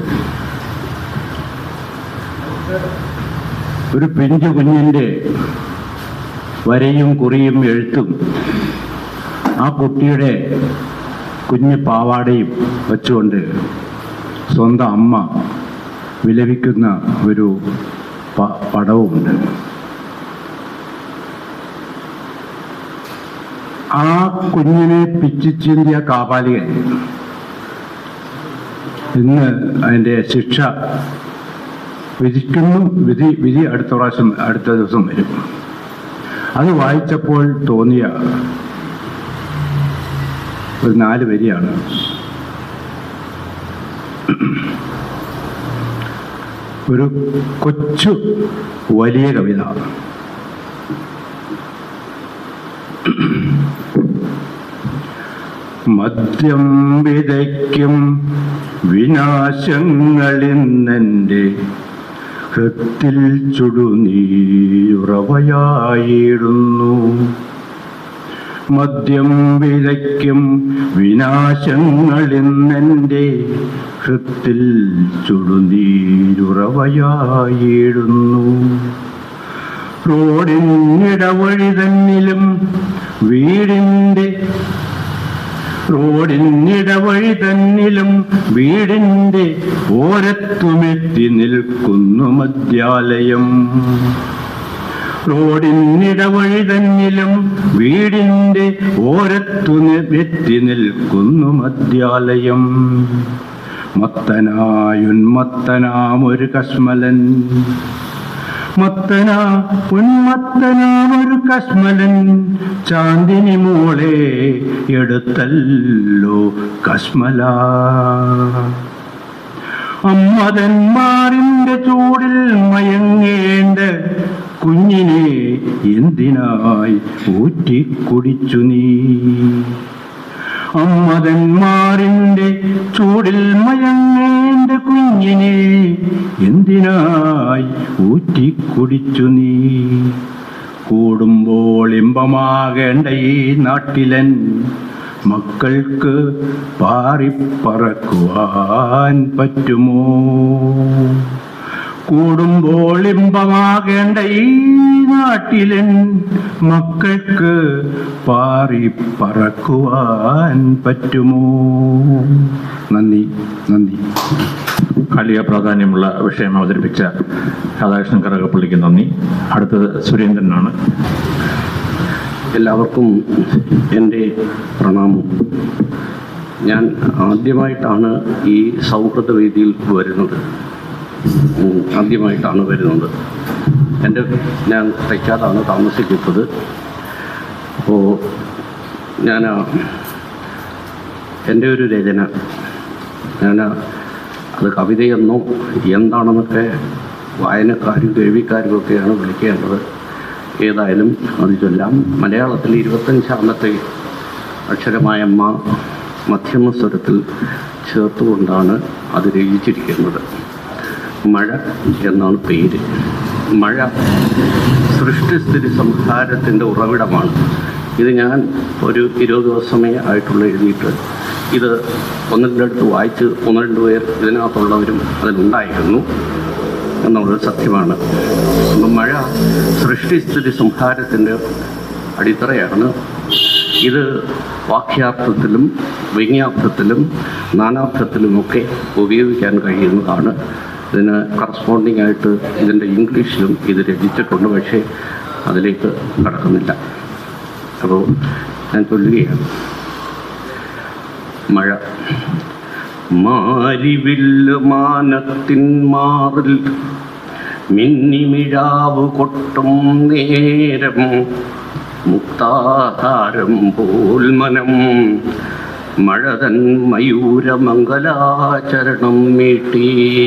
ഒരു പിഞ്ചു കുഞ്ഞിൻ്റെ വരയും കുറിയും എഴുത്തും ആ കുട്ടിയുടെ കുഞ്ഞു പാവാടയും വെച്ചുകൊണ്ട് സ്വന്തം അമ്മ വിലപിക്കുന്ന ഒരു പ- പടവുമുണ്ട് ആ കുഞ്ഞിനെ പിച്ചിച്ചിന്തിയ കാപാലികൻ ഇന്ന് അതിൻ്റെ ശിക്ഷ വിധിക്കുന്നു വിധി വിധി അടുത്ത പ്രാവശ്യം അടുത്ത ദിവസം വരും അത് വായിച്ചപ്പോൾ തോന്നിയ ഒരു നാല് വരിയാണ് ഒരു കൊച്ചു വലിയ കവിത മദ്യം വിതയ്ക്കും വിനാശങ്ങളിന്നെൻ്റെ ഹൃത്തിൽ ചുടുനീയുറവയായിടുന്നു മദ്യം വിതയ്ക്കും വിനാശങ്ങളിന്നെൻ്റെ ഹൃത്തിൽ ചുടുനീരുറവയായിടുന്നു റോഡിനിടവഴി തന്നിലും വീടിൻ്റെ റോഡിനിടവഴി തന്നിലും വീടിൻ്റെ ഓരത്തുമെത്തി നിൽക്കുന്നു മദ്യാലയം റോഡിനിടവഴി തന്നിലും വീടിൻ്റെ ഓരത്തു എത്തി നിൽക്കുന്നു മദ്യാലയം മത്തനായുന്മത്തനാമൊരു കശ്മലൻ മത്തന ഉന്മത്തനാമൊരു കശ്മലൻ ചാന്ദിനി മോളെ എടുത്തല്ലോ കശ്മല അമ്മതന്മാരിന്റെ ചൂടിൽ മയങ്ങേണ്ട കുഞ്ഞിനെ എന്തിനായി ഊറ്റിക്കുടിച്ചു നീ അമ്മതന്മാരിന്റെ ചൂടിൽ മയങ്ങേണ്ട കുഞ്ഞിനെ എന്തിനായി ഊറ്റിക്കുടിച്ചു നീ കൂടുമ്പോൾ ഇമ്പമാകേണ്ട ഈ നാട്ടിലൻ മക്കൾക്ക് പാറിപ്പറക്കുവാൻ പറ്റുമോ കൂടുമ്പോൾ ഇമ്പമാകേണ്ട ഈ നാട്ടിലൻ മക്കൾക്ക് പാറി പറക്കുവാൻ പറ്റുമോ നന്ദി നന്ദി കാലിക പ്രാധാന്യമുള്ള വിഷയം അവതരിപ്പിച്ച രാധാകൃഷ്ണൻ കറകപ്പള്ളിക്ക് നന്ദി അടുത്തത് സുരേന്ദ്രനാണ് എല്ലാവർക്കും എൻ്റെ പ്രണാമം ഞാൻ ആദ്യമായിട്ടാണ് ഈ സൗഹൃദ വേദിയിൽ വരുന്നത് ഉം, ആദ്യമായിട്ടാണ് വരുന്നത് എൻ്റെ ഞാൻ തയ്ക്കാതാണ് താമസിക്കുന്നത് അപ്പോൾ ഞാൻ എൻ്റെ ഒരു രചന ഞാൻ അത് കവിതയെന്നോ എന്താണെന്നൊക്കെ വായനക്കാരും കേൾവിക്കാരും ഒക്കെയാണ് വിളിക്കേണ്ടത് ഏതായാലും അത് ചൊല്ലാം മലയാളത്തിൽ ഇരുപത്തഞ്ചാമത്തെ അക്ഷരമായ മ മധ്യമ സ്വരത്തിൽ ചേർത്തുകൊണ്ടാണ് അത് രചിച്ചിരിക്കുന്നത് മഴ എന്നാണ് പേര് മഴ സൃഷ്ടിസ്ഥിതി സംഹാരത്തിൻ്റെ ഉറവിടമാണ് ഇത് ഞാൻ ഒരു ഇരുപത് ദിവസമേ ആയിട്ടുള്ള എഴുതിയിട്ട് ഇത് ഒന്ന് രണ്ടിടത്ത് വായിച്ച് ഒന്ന് രണ്ട് പേർ ഇതിനകത്തുള്ളവരും അതിലുണ്ടായിരുന്നു എന്നുള്ളത് സത്യമാണ് അപ്പം മഴ സൃഷ്ടിസ്ഥിതി സംഹാരത്തിൻ്റെ അടിത്തറയാണ് ഇത് വാക്യാർത്ഥത്തിലും വ്യംഗ്യാർത്ഥത്തിലും നാനാർത്ഥത്തിലുമൊക്കെ ഉപയോഗിക്കാൻ കഴിയുന്നതാണ് ഇതിന് കറസ്പോണ്ടിങ് ആയിട്ട് ഇതിൻ്റെ ഇംഗ്ലീഷിലും ഇത് രചിച്ചിട്ടുണ്ട് പക്ഷേ അതിലേക്ക് കടക്കുന്നില്ല അപ്പോൾ ഞാൻ ചൊല്ലുകയാണ് മഴ മാരിവില്ല് മാനത്തിൻ മാറിൽ മിന്നിമിഴാവ് കൊട്ടും നേരം മുക്താഹാരം പോൽ മനം മഴതൻ മയൂരമംഗലാചരണം മീട്ടി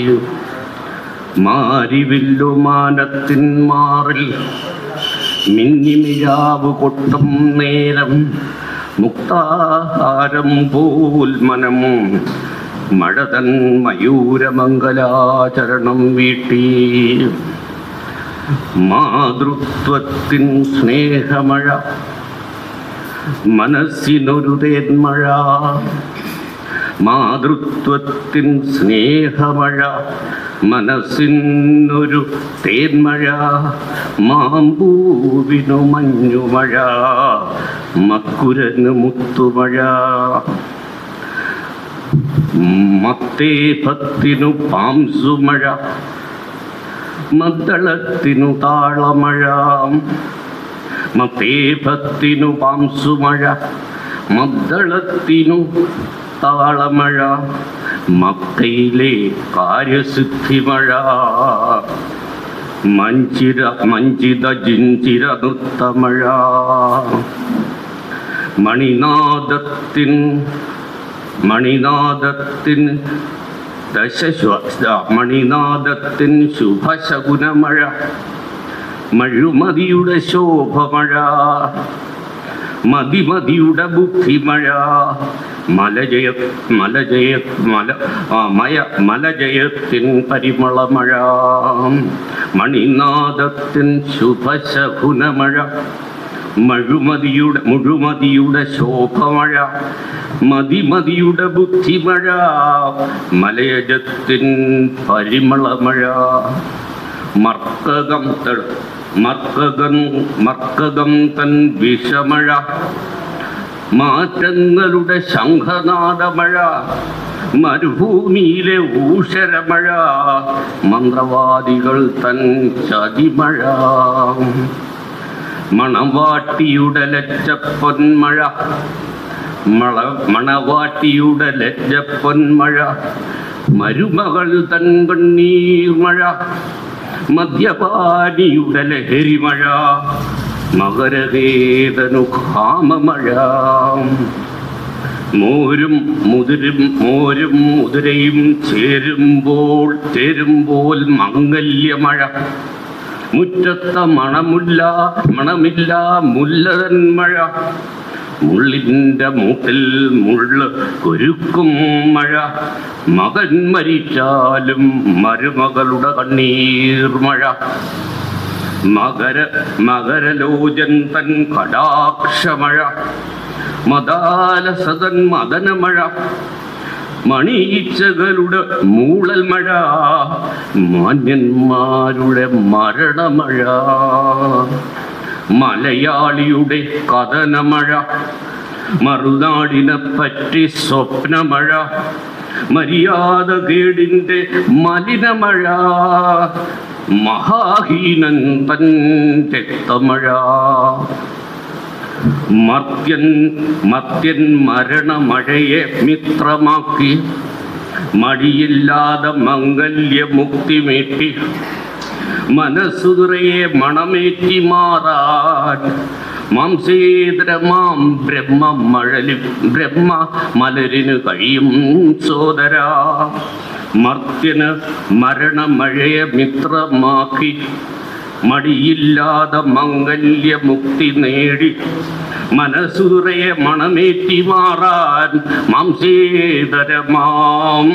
മാരിവില്ലു മാനത്തിൻ മാറിൽ മിന്നിമിഴാവ് കൊട്ടും നേരം മുക്താഹാരം പോൽ മനം മഴതൻ മയൂരമംഗലാചരണം വീട്ടി മാതൃത്വത്തിൻ സ്നേഹമഴ മനസ്സിനൊരു തേന്മഴ മാതൃത്വത്തിൻ സ്നേഹമഴ മനസ്സിനൊരു തേന്മഴ മാമ്പൂവിനു മഞ്ഞുമഴ മക്കുരന് മുത്തുമഴ മത്തേപത്തിനു പാംസുമഴ മദ്ദളത്തിനു താളമഴ മത്തേപത്തിനു പാംസുമഴ മദ്ദളത്തിനു താളമഴ മക്കയിലെ കാര്യസിദ്ധി മഴ മഞ്ചിര മഞ്ചിത ജിഞ്ചിര നൃത്തമഴ മണിനാദത്തിൻ മണിനാദത്തിൻ ദശശ്വാസ മണിനാദത്തിൻ ശുഭശകുനമഴ മഴുമതിയുടെ ശോഭമഴ മതിമതിയുടെ ബുദ്ധിമഴ മലജയ മലജയ മല ആ മയ മലജയത്തിൻ പരിമളമഴ മണിനാദത്തിൻ ശുഭശകുനമഴ മഴുമതിയുടെ മുഴുമതിയുടെ ശോഭമഴ മതിമതിയുടെ ബുദ്ധിമഴ മലയജത്തിൻ പരിമളമഴ മർക്കകം തൾ മർക്കകം മർക്കകം തൻ വിഷമഴ മാറ്റങ്ങളുടെ ശംഖനാദമഴ മരുഭൂമിയിലെ ഊഷരമഴ മന്ത്രവാദികൾ തൻ ചതിമഴ മണവാട്ടിയുടെ ലജ്ജപ്പൊന്മഴ മള മണവാട്ടിയുടെ ലജ്ജപ്പൊന്മഴ മരുമകൾ തൻ കണ്ണീർമഴ മദ്യപാനിയുടെ ലഹരിമഴ മകരവേദനു കാമമഴ മോരും മുതിരും മോരും മുതിരയും ചേരുമ്പോൾ ചേരുമ്പോൾ മംഗല്യമഴ മുറ്റത്ത മണമുല്ല മണമില്ല മുല്ലതൻ മഴ മുള്ളിൻ്റെ മൂട്ടിൽ മുള്ള് കൊരുക്കും മഴ മകൻ മരിച്ചാലും മരുമകളുടെ കണ്ണീർ മഴ മകര മകരലോചൻ തൻ കടാക്ഷമഴ മദാലസതൻ മദനമഴ മണീച്ചകളുടെ മൂളൽ മഴ മാന്യന്മാരുടെ മരണമഴ മലയാളിയുടെ കഥനമഴ മറുനാടിനെ പറ്റി സ്വപ്നമഴ മര്യാദ കേടിൻ്റെ മലിനമഴ മഹാഹീനൻ തൻ രക്തമഴ മർത്യൻ മർത്യൻ മരണമഴയെ മിത്രമാക്കി മടിയില്ലാതെ മംഗല്യമുക്തി മേറ്റി മനസ്സുതുറയെ മണമേറ്റി മാറാൻ മാംസേതരമാം ബ്രഹ്മ മഴലി ബ്രഹ്മ മലരിന് കഴിയും സോദര മർത്യന് മരണമഴയെ മിത്രമാക്കി മടിയില്ലാതെ മംഗല്യമുക്തി നേടി മനസ്സുറയെ മണമേറ്റി മാറാൻ മാംസേതരമാം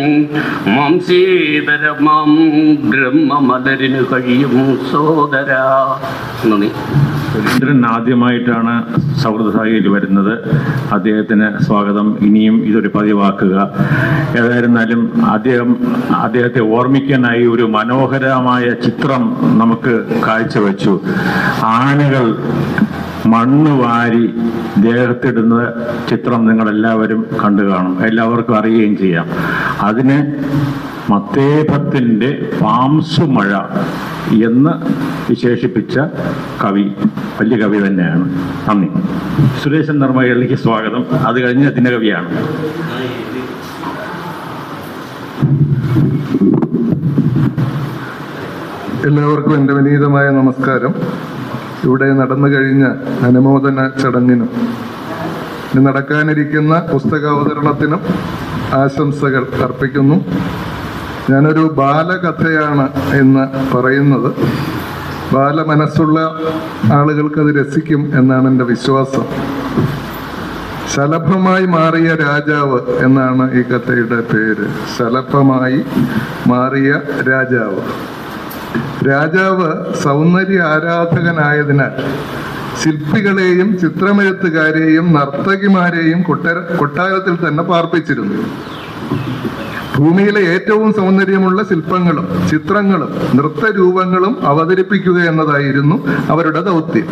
മാംസേതരമാം ബ്രഹ്മമലരിന് കഴിയും സോദര നന്ദി സുരേന്ദ്രൻ ആദ്യമായിട്ടാണ് സൗഹൃദസായിയിൽ വരുന്നത് അദ്ദേഹത്തിന് സ്വാഗതം ഇനിയും ഇതൊരു പതിവാക്കുക ഏതായിരുന്നാലും അദ്ദേഹം അദ്ദേഹത്തെ ഓർമ്മിക്കാനായി ഒരു മനോഹരമായ ചിത്രം നമുക്ക് കാഴ്ചവെച്ചു ആനകൾ മണ്ണ് വാരി ദേഹത്തിടുന്ന ചിത്രം നിങ്ങളെല്ലാവരും കണ്ടു കാണും എല്ലാവർക്കും അറിയുകയും ചെയ്യാം അതിന് മത്തേപത്തിൻ്റെ പാംസുമഴ എന്ന് വിശേഷിപ്പിച്ച കവി വലിയ കവി തന്നെയാണ് നന്ദി സുരേശൻ നർമ്മകളിലേക്ക് സ്വാഗതം അത് കഴിഞ്ഞ ദിനകവിയാണ് എല്ലാവർക്കും എൻ്റെ വിനീതമായ നമസ്കാരം ഇവിടെ നടന്നു കഴിഞ്ഞ അനുമോദന ചടങ്ങിനും ഇനി നടക്കാനിരിക്കുന്ന പുസ്തകാവതരണത്തിനും ആശംസകൾ അർപ്പിക്കുന്നു ഞാനൊരു ബാലകഥയാണ് എന്ന് പറയുന്നത് ബാലമനസ്സുള്ള ആളുകൾക്ക് അത് രസിക്കും എന്നാണ് എൻ്റെ വിശ്വാസം ശലഭമായി മാറിയ രാജാവ് എന്നാണ് ഈ കഥയുടെ പേര് ശലഭമായി മാറിയ രാജാവ് രാജാവ് സൗന്ദര്യ ആരാധകനായതിനാൽ ശില്പികളെയും ചിത്രമെഴുത്തുകാരെയും നർത്തകിമാരെയും കൊട്ടാര കൊട്ടാരത്തിൽ തന്നെ പാർപ്പിച്ചിരുന്നു ഭൂമിയിലെ ഏറ്റവും സൗന്ദര്യമുള്ള ശില്പങ്ങളും ചിത്രങ്ങളും നൃത്തരൂപങ്ങളും അവതരിപ്പിക്കുക എന്നതായിരുന്നു അവരുടെ ദൗത്യം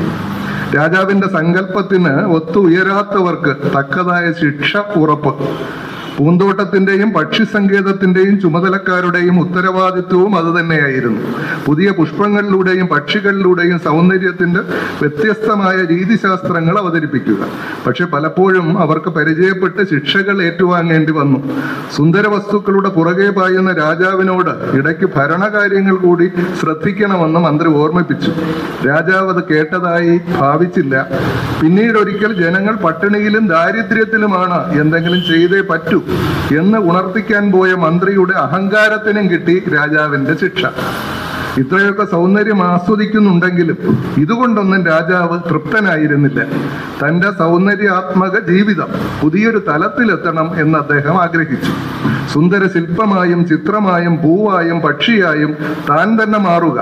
രാജാവിന്റെ സങ്കല്പത്തിന് ഒത്തു ഉയരാത്തവർക്ക് തക്കതായ ശിക്ഷ ഉറപ്പ് പൂന്തോട്ടത്തിന്റെയും പക്ഷി സങ്കേതത്തിന്റെയും ചുമതലക്കാരുടെയും ഉത്തരവാദിത്വവും അതുതന്നെയായിരുന്നു പുതിയ പുഷ്പങ്ങളിലൂടെയും പക്ഷികളിലൂടെയും സൗന്ദര്യത്തിന്റെ വ്യത്യസ്തമായ രീതിശാസ്ത്രങ്ങൾ അവതരിപ്പിക്കുക പക്ഷെ പലപ്പോഴും അവർക്ക് പരിചയപ്പെട്ട് ശിക്ഷകൾ ഏറ്റുവാങ്ങേണ്ടി വന്നു സുന്ദര വസ്തുക്കളുടെ പുറകെ പായുന്ന രാജാവിനോട് ഇടയ്ക്ക് ഭരണകാര്യങ്ങൾ കൂടി ശ്രദ്ധിക്കണമെന്ന് മന്ത്രി ഓർമ്മിപ്പിച്ചു രാജാവ് അത് കേട്ടതായി ഭാവിച്ചില്ല പിന്നീട് ഒരിക്കൽ ജനങ്ങൾ പട്ടിണിയിലും ദാരിദ്ര്യത്തിലുമാണ് എന്തെങ്കിലും ചെയ്തേ പറ്റൂ എന്ന് ഉണർത്തിക്കാൻ പോയ മന്ത്രിയുടെ അഹങ്കാരത്തിനും കിട്ടി രാജാവിന്റെ ശിക്ഷ ഇത്രയൊക്കെ സൗന്ദര്യം ആസ്വദിക്കുന്നുണ്ടെങ്കിലും ഇതുകൊണ്ടൊന്നും രാജാവ് തൃപ്തനായിരുന്നില്ല തന്റെ സൗന്ദര്യാത്മക ജീവിതം പുതിയൊരു തലത്തിലെത്തണം എന്ന് അദ്ദേഹം ആഗ്രഹിച്ചു സുന്ദര ശില്പമായും ചിത്രമായും പൂവായും പക്ഷിയായും താൻ തന്നെ മാറുക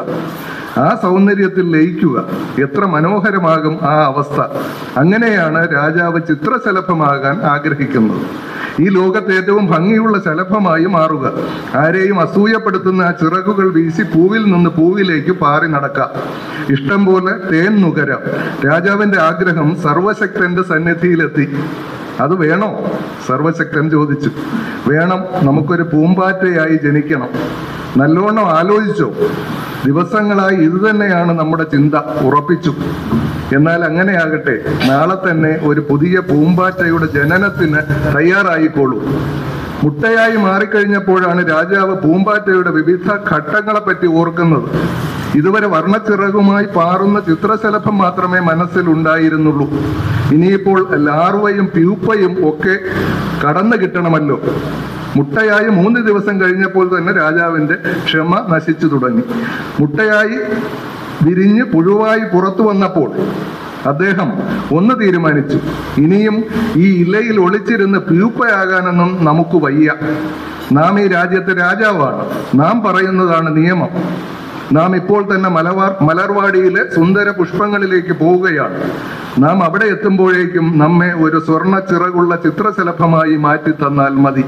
ആ സൗന്ദര്യത്തിൽ ലയിക്കുക എത്ര മനോഹരമാകും ആ അവസ്ഥ അങ്ങനെയാണ് രാജാവ് ചിത്രശലഭമാകാൻ ആഗ്രഹിക്കുന്നത് ഈ ലോകത്ത് ഏറ്റവും ഭംഗിയുള്ള ശലഭമായി മാറുക ആരെയും അസൂയപ്പെടുത്തുന്ന ആ ചിറകുകൾ വീശി പൂവിൽ നിന്ന് പൂവിലേക്ക് പാറി നടക്കാം ഇഷ്ടം പോലെ തേൻ നുകരാം രാജാവിന്റെ ആഗ്രഹം സർവശക്തന്റെ സന്നിധിയിലെത്തി അത് വേണോ സർവശക്തൻ ചോദിച്ചു വേണം നമുക്കൊരു പൂമ്പാറ്റയായി ജനിക്കണം നല്ലോണം ആലോചിച്ചോ ദിവസങ്ങളായി ഇത് തന്നെയാണ് നമ്മുടെ ചിന്ത ഉറപ്പിച്ചു എന്നാൽ അങ്ങനെയാകട്ടെ നാളെ തന്നെ ഒരു പുതിയ പൂമ്പാറ്റയുടെ ജനനത്തിന് തയ്യാറായിക്കോളൂ മുട്ടയായി മാറിക്കഴിഞ്ഞപ്പോഴാണ് രാജാവ് പൂമ്പാറ്റയുടെ വിവിധ ഘട്ടങ്ങളെപ്പറ്റി ഓർക്കുന്നത് ഇതുവരെ വർണ്ണച്ചിറകുമായി പാറുന്ന ചിത്രശലഭം മാത്രമേ മനസ്സിൽ ഉണ്ടായിരുന്നുള്ളൂ ഇനിയിപ്പോൾ ലാർവയും പ്യൂപ്പയും ഒക്കെ കടന്നു കിട്ടണമല്ലോ മുട്ടയായി മൂന്ന് ദിവസം കഴിഞ്ഞപ്പോൾ തന്നെ രാജാവിന്റെ ക്ഷമ നശിച്ചു തുടങ്ങി മുട്ടയായി വിരിഞ്ഞ് പുഴുവായി പുറത്തു വന്നപ്പോൾ അദ്ദേഹം ഒന്ന് തീരുമാനിച്ചു ഇനിയും ഈ ഇലയിൽ ഒളിച്ചിരുന്ന് പ്യൂപ്പയാകാനൊന്നും നമുക്ക് വയ്യ നാം ഈ രാജ്യത്തെ രാജാവാണ് നാം പറയുന്നതാണ് നിയമം നാം ഇപ്പോൾ തന്നെ മലവാർ മലർവാടിയിലെ സുന്ദര പുഷ്പങ്ങളിലേക്ക് പോവുകയാണ് നാം അവിടെ എത്തുമ്പോഴേക്കും നമ്മെ ഒരു സ്വർണ്ണ ചിറകുള്ള ചിത്രശലഭമായി മാറ്റി തന്നാൽ മതി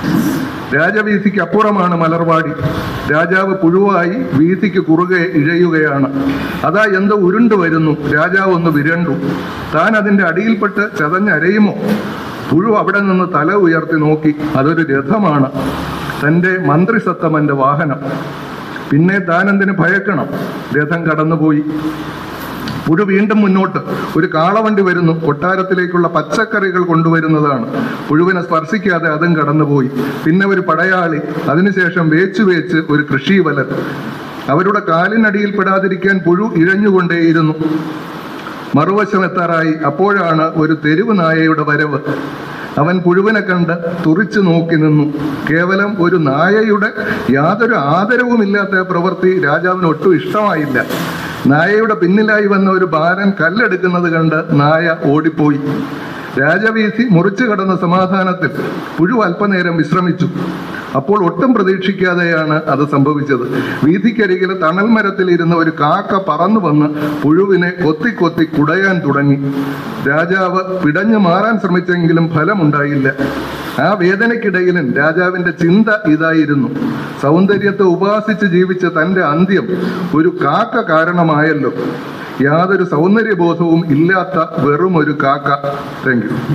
രാജവീഥിക്ക് അപ്പുറമാണ് മലർവാടി രാജാവ് പുഴുവായി വീഥിക്ക് കുറുകെ ഇഴയുകയാണ് അതാ എന്തോ ഉരുണ്ടു വരുന്നു രാജാവ് ഒന്ന് വിരണ്ടു താൻ അതിന്റെ അടിയിൽപ്പെട്ട് ചതഞ്ഞരയുമോ പുഴു അവിടെ നിന്ന് തല ഉയർത്തി നോക്കി അതൊരു രഥമാണ് തന്റെ മന്ത്രിസത്തമന്റെ വാഹനം പിന്നെ താൻ എന്തിന് ഭയക്കണം രഥം കടന്നുപോയി പുഴു വീണ്ടും മുന്നോട്ട് ഒരു കാളവണ്ടി വരുന്നു കൊട്ടാരത്തിലേക്കുള്ള പച്ചക്കറികൾ കൊണ്ടുവരുന്നതാണ് പുഴുവിനെ സ്പർശിക്കാതെ അതും കടന്നുപോയി പിന്നെ ഒരു പടയാളി അതിനുശേഷം വേച്ചു വേച്ച് ഒരു കൃഷിവലൻ അവരുടെ കാലിനടിയിൽ പെടാതിരിക്കാൻ പുഴു ഇഴഞ്ഞുകൊണ്ടേയിരുന്നു മറുവശം എത്താറായി അപ്പോഴാണ് ഒരു തെരുവ് നായയുടെ വരവ് അവൻ പുഴുവിനെ കണ്ട് തുറിച്ചു നോക്കി നിന്നു കേവലം ഒരു നായയുടെ യാതൊരു ആദരവുമില്ലാത്ത പ്രവൃത്തി രാജാവിന് ഒട്ടും ഇഷ്ടമായില്ല നായയുടെ പിന്നിലായി വന്ന ഒരു ബാലൻ കല്ലെടുക്കുന്നത് കണ്ട് നായ ഓടിപ്പോയി രാജവീഥി മുറിച്ചു കടന്ന സമാധാനത്തിൽ പുഴു അല്പനേരം വിശ്രമിച്ചു അപ്പോൾ ഒട്ടും പ്രതീക്ഷിക്കാതെയാണ് അത് സംഭവിച്ചത് വീഥിക്കരികിൽ തണൽ മരത്തിൽ ഇരുന്ന ഒരു കാക്ക പറന്നു വന്ന് പുഴുവിനെ കൊത്തി കൊത്തി കുടയാൻ തുടങ്ങി രാജാവ് പിടഞ്ഞു മാറാൻ ശ്രമിച്ചെങ്കിലും ഫലമുണ്ടായില്ല ആ വേദനയ്ക്കിടയിലും രാജാവിന്റെ ചിന്ത ഇതായിരുന്നു സൗന്ദര്യത്തെ ഉപാസിച്ച് ജീവിച്ച തന്റെ അന്ത്യം ഒരു കാക്ക കാരണമായല്ലോ യാതൊരു സൗന്ദര്യബോധവും ഇല്ലാത്ത വെറും ഒരു കാക്ക താങ്ക് യു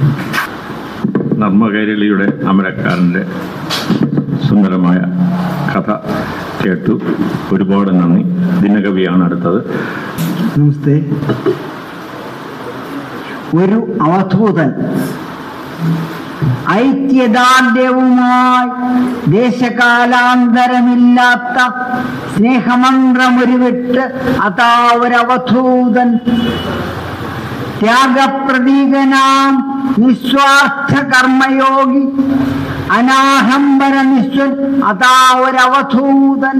നർമ്മകൈരളിയുടെ അമരക്കാരൻ്റെ സുന്ദരമായ കഥ കേട്ടു ഒരുപാട് നന്ദി ദിനകവിയാണ് അടുത്തത് നമസ്തേ ഒരു അവധൂതൻ ഐക്യദാർഢ്യവുമായി ദേശകാലാന്തരമില്ലാത്ത സ്നേഹമന്ത്രമൊരുവിട്ട് അതാ ഒരവധൂതൻ ത്യാഗപ്രതീകനാം നിസ്വാർത്ഥ കർമ്മയോഗി അനാഹംബര നിസ്വൻ അതാ ഒരവധൂതൻ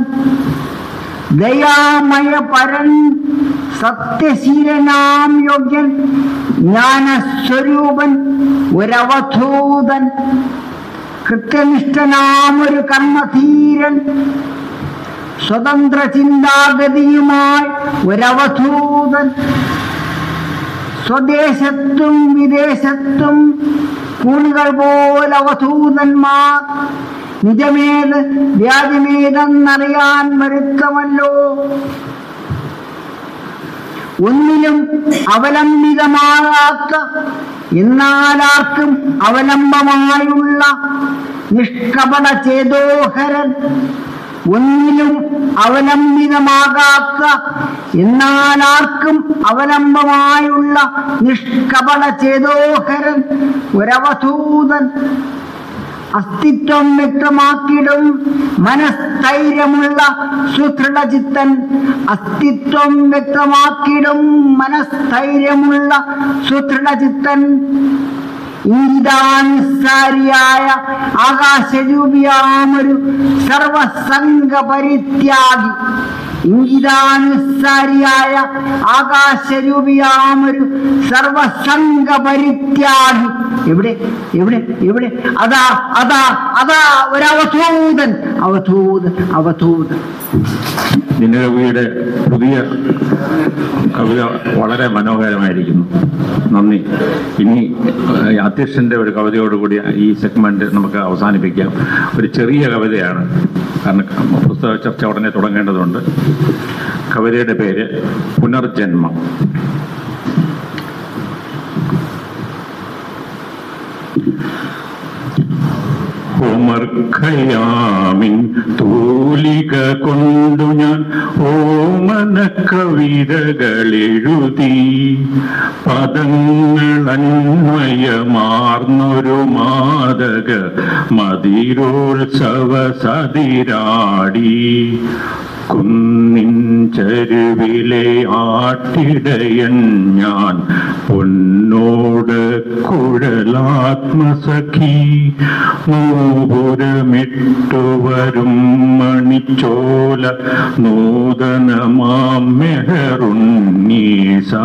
ദയാമയ പരൻ സത്യശീലനാം യോഗ്യൻ ജ്ഞാനസ്വരൂപൻ ഒരവധൂതൻ കൃത്യനിഷ്ഠനാം ഒരു കർമ്മധീരൻ സ്വതന്ത്ര ചിന്താഗതിയുമായി ഒരവധൂതൻ സ്വദേശത്തും വിദേശത്തും കൂണുകൾ പോലെ അവധൂതന്മാർ നിജമേത് വ്യാജമേതെന്നറിയാൻ വരുത്തമല്ലോ ഒന്നിലും അവലംബിതമാകാത്ത എന്നാലാർക്കും അവലംബമായുള്ള നിഷ്കപട ചേതോഹരൻ ഒന്നിലും അവലംബിതമാകാത്ത എന്നാലാർക്കും അവലംബമായുള്ള നിഷ്കപട ചേതോഹരൻ ഒരവധൂതൻ അസ്തിത്വം വ്യക്തമാക്കിയിടും മനസ്ഥൈര്യമുള്ള സുദൃഢചിത്തൻ അസ്തിത്വം വ്യക്തമാക്കിയിടും മനസ്ഥൈര്യമുള്ള സുദൃഢചിത്തൻ ഇംഗിതാനുസാരിയായ ആകാശരൂപിയാമൊരു സർവസംഘ പരിത്യാഗി ഇംഗിതാനുസാരിയായ ആകാശരൂപിയാമൊരു സർവസംഘ പരിത്യാഗി എവിടെ എവിടെ എവിടെ അതാ അതാ അതാ ഒരവധൂതൻ അവധൂതൻ അവധൂതൻ ദിനകവിയുടെ പുതിയ കവിത വളരെ മനോഹരമായിരിക്കുന്നു നന്ദി ഇനി ഏഹ്, അധ്യക്ഷന്റെ ഒരു കവിതയോടുകൂടി ഈ സെഗ്മെന്റ് നമുക്ക് അവസാനിപ്പിക്കാം ഒരു ചെറിയ കവിതയാണ് കാരണം പുസ്തക ചർച്ച ഉടനെ തുടങ്ങേണ്ടതുണ്ട് കവിതയുടെ പേര് പുനർജന്മം ഉമർ ഖയാമിൻ തൂലിക കൊണ്ടു ഞാൻ ഓമന കവിതകളെഴുതി പദങ്ങളന്വയമാർന്നൊരു മാതക മതിരോത്സവ സതിരാടി കുന്നിൻ ചരുവിലെ ആട്ടിടയൻ ഞാൻ പൊന്നോട് കുഴലാത്മസഖി നൂപുരമിട്ടു വരും മണിച്ചോല നൂതനമാം മെഹറുന്നീസ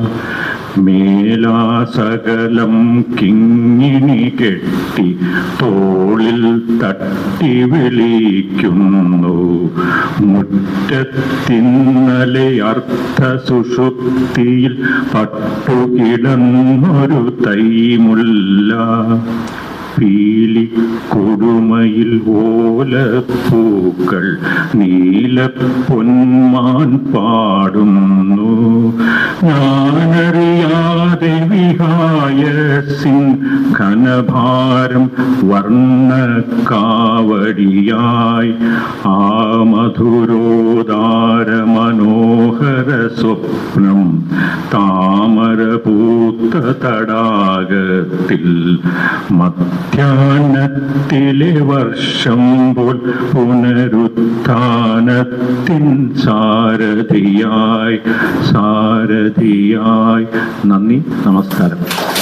മേലാസകലം കിങ്ങിണി കെട്ടി തോളിൽ തട്ടി വിളിക്കുന്നു മുറ്റത്തിന്നലെ അർത്ഥ സുഷുപ്തിയിൽ പട്ടുകിടന്നൊരു തൈമുല്ല പീലി കൊടുമയിൽ ഓലപ്പൂക്കൾ നീലപ്പൊന്മാൻ പാടുന്നു ഞാനറിയാതെ വിഹായസിൻ ഘനഭാരം വർണ്ണ കാവടിയായി ആ മധുരോദാര മനോഹര സ്വപ്നം താമര പൂത്ത തടാകത്തിൽ മധ്യാഹ്നത്തിലെ വർഷം പോൽ പുനരുത്ഥാനത്തിൻ സാരഥിയായി സാരഥിയായി നന്ദി നമസ്കാരം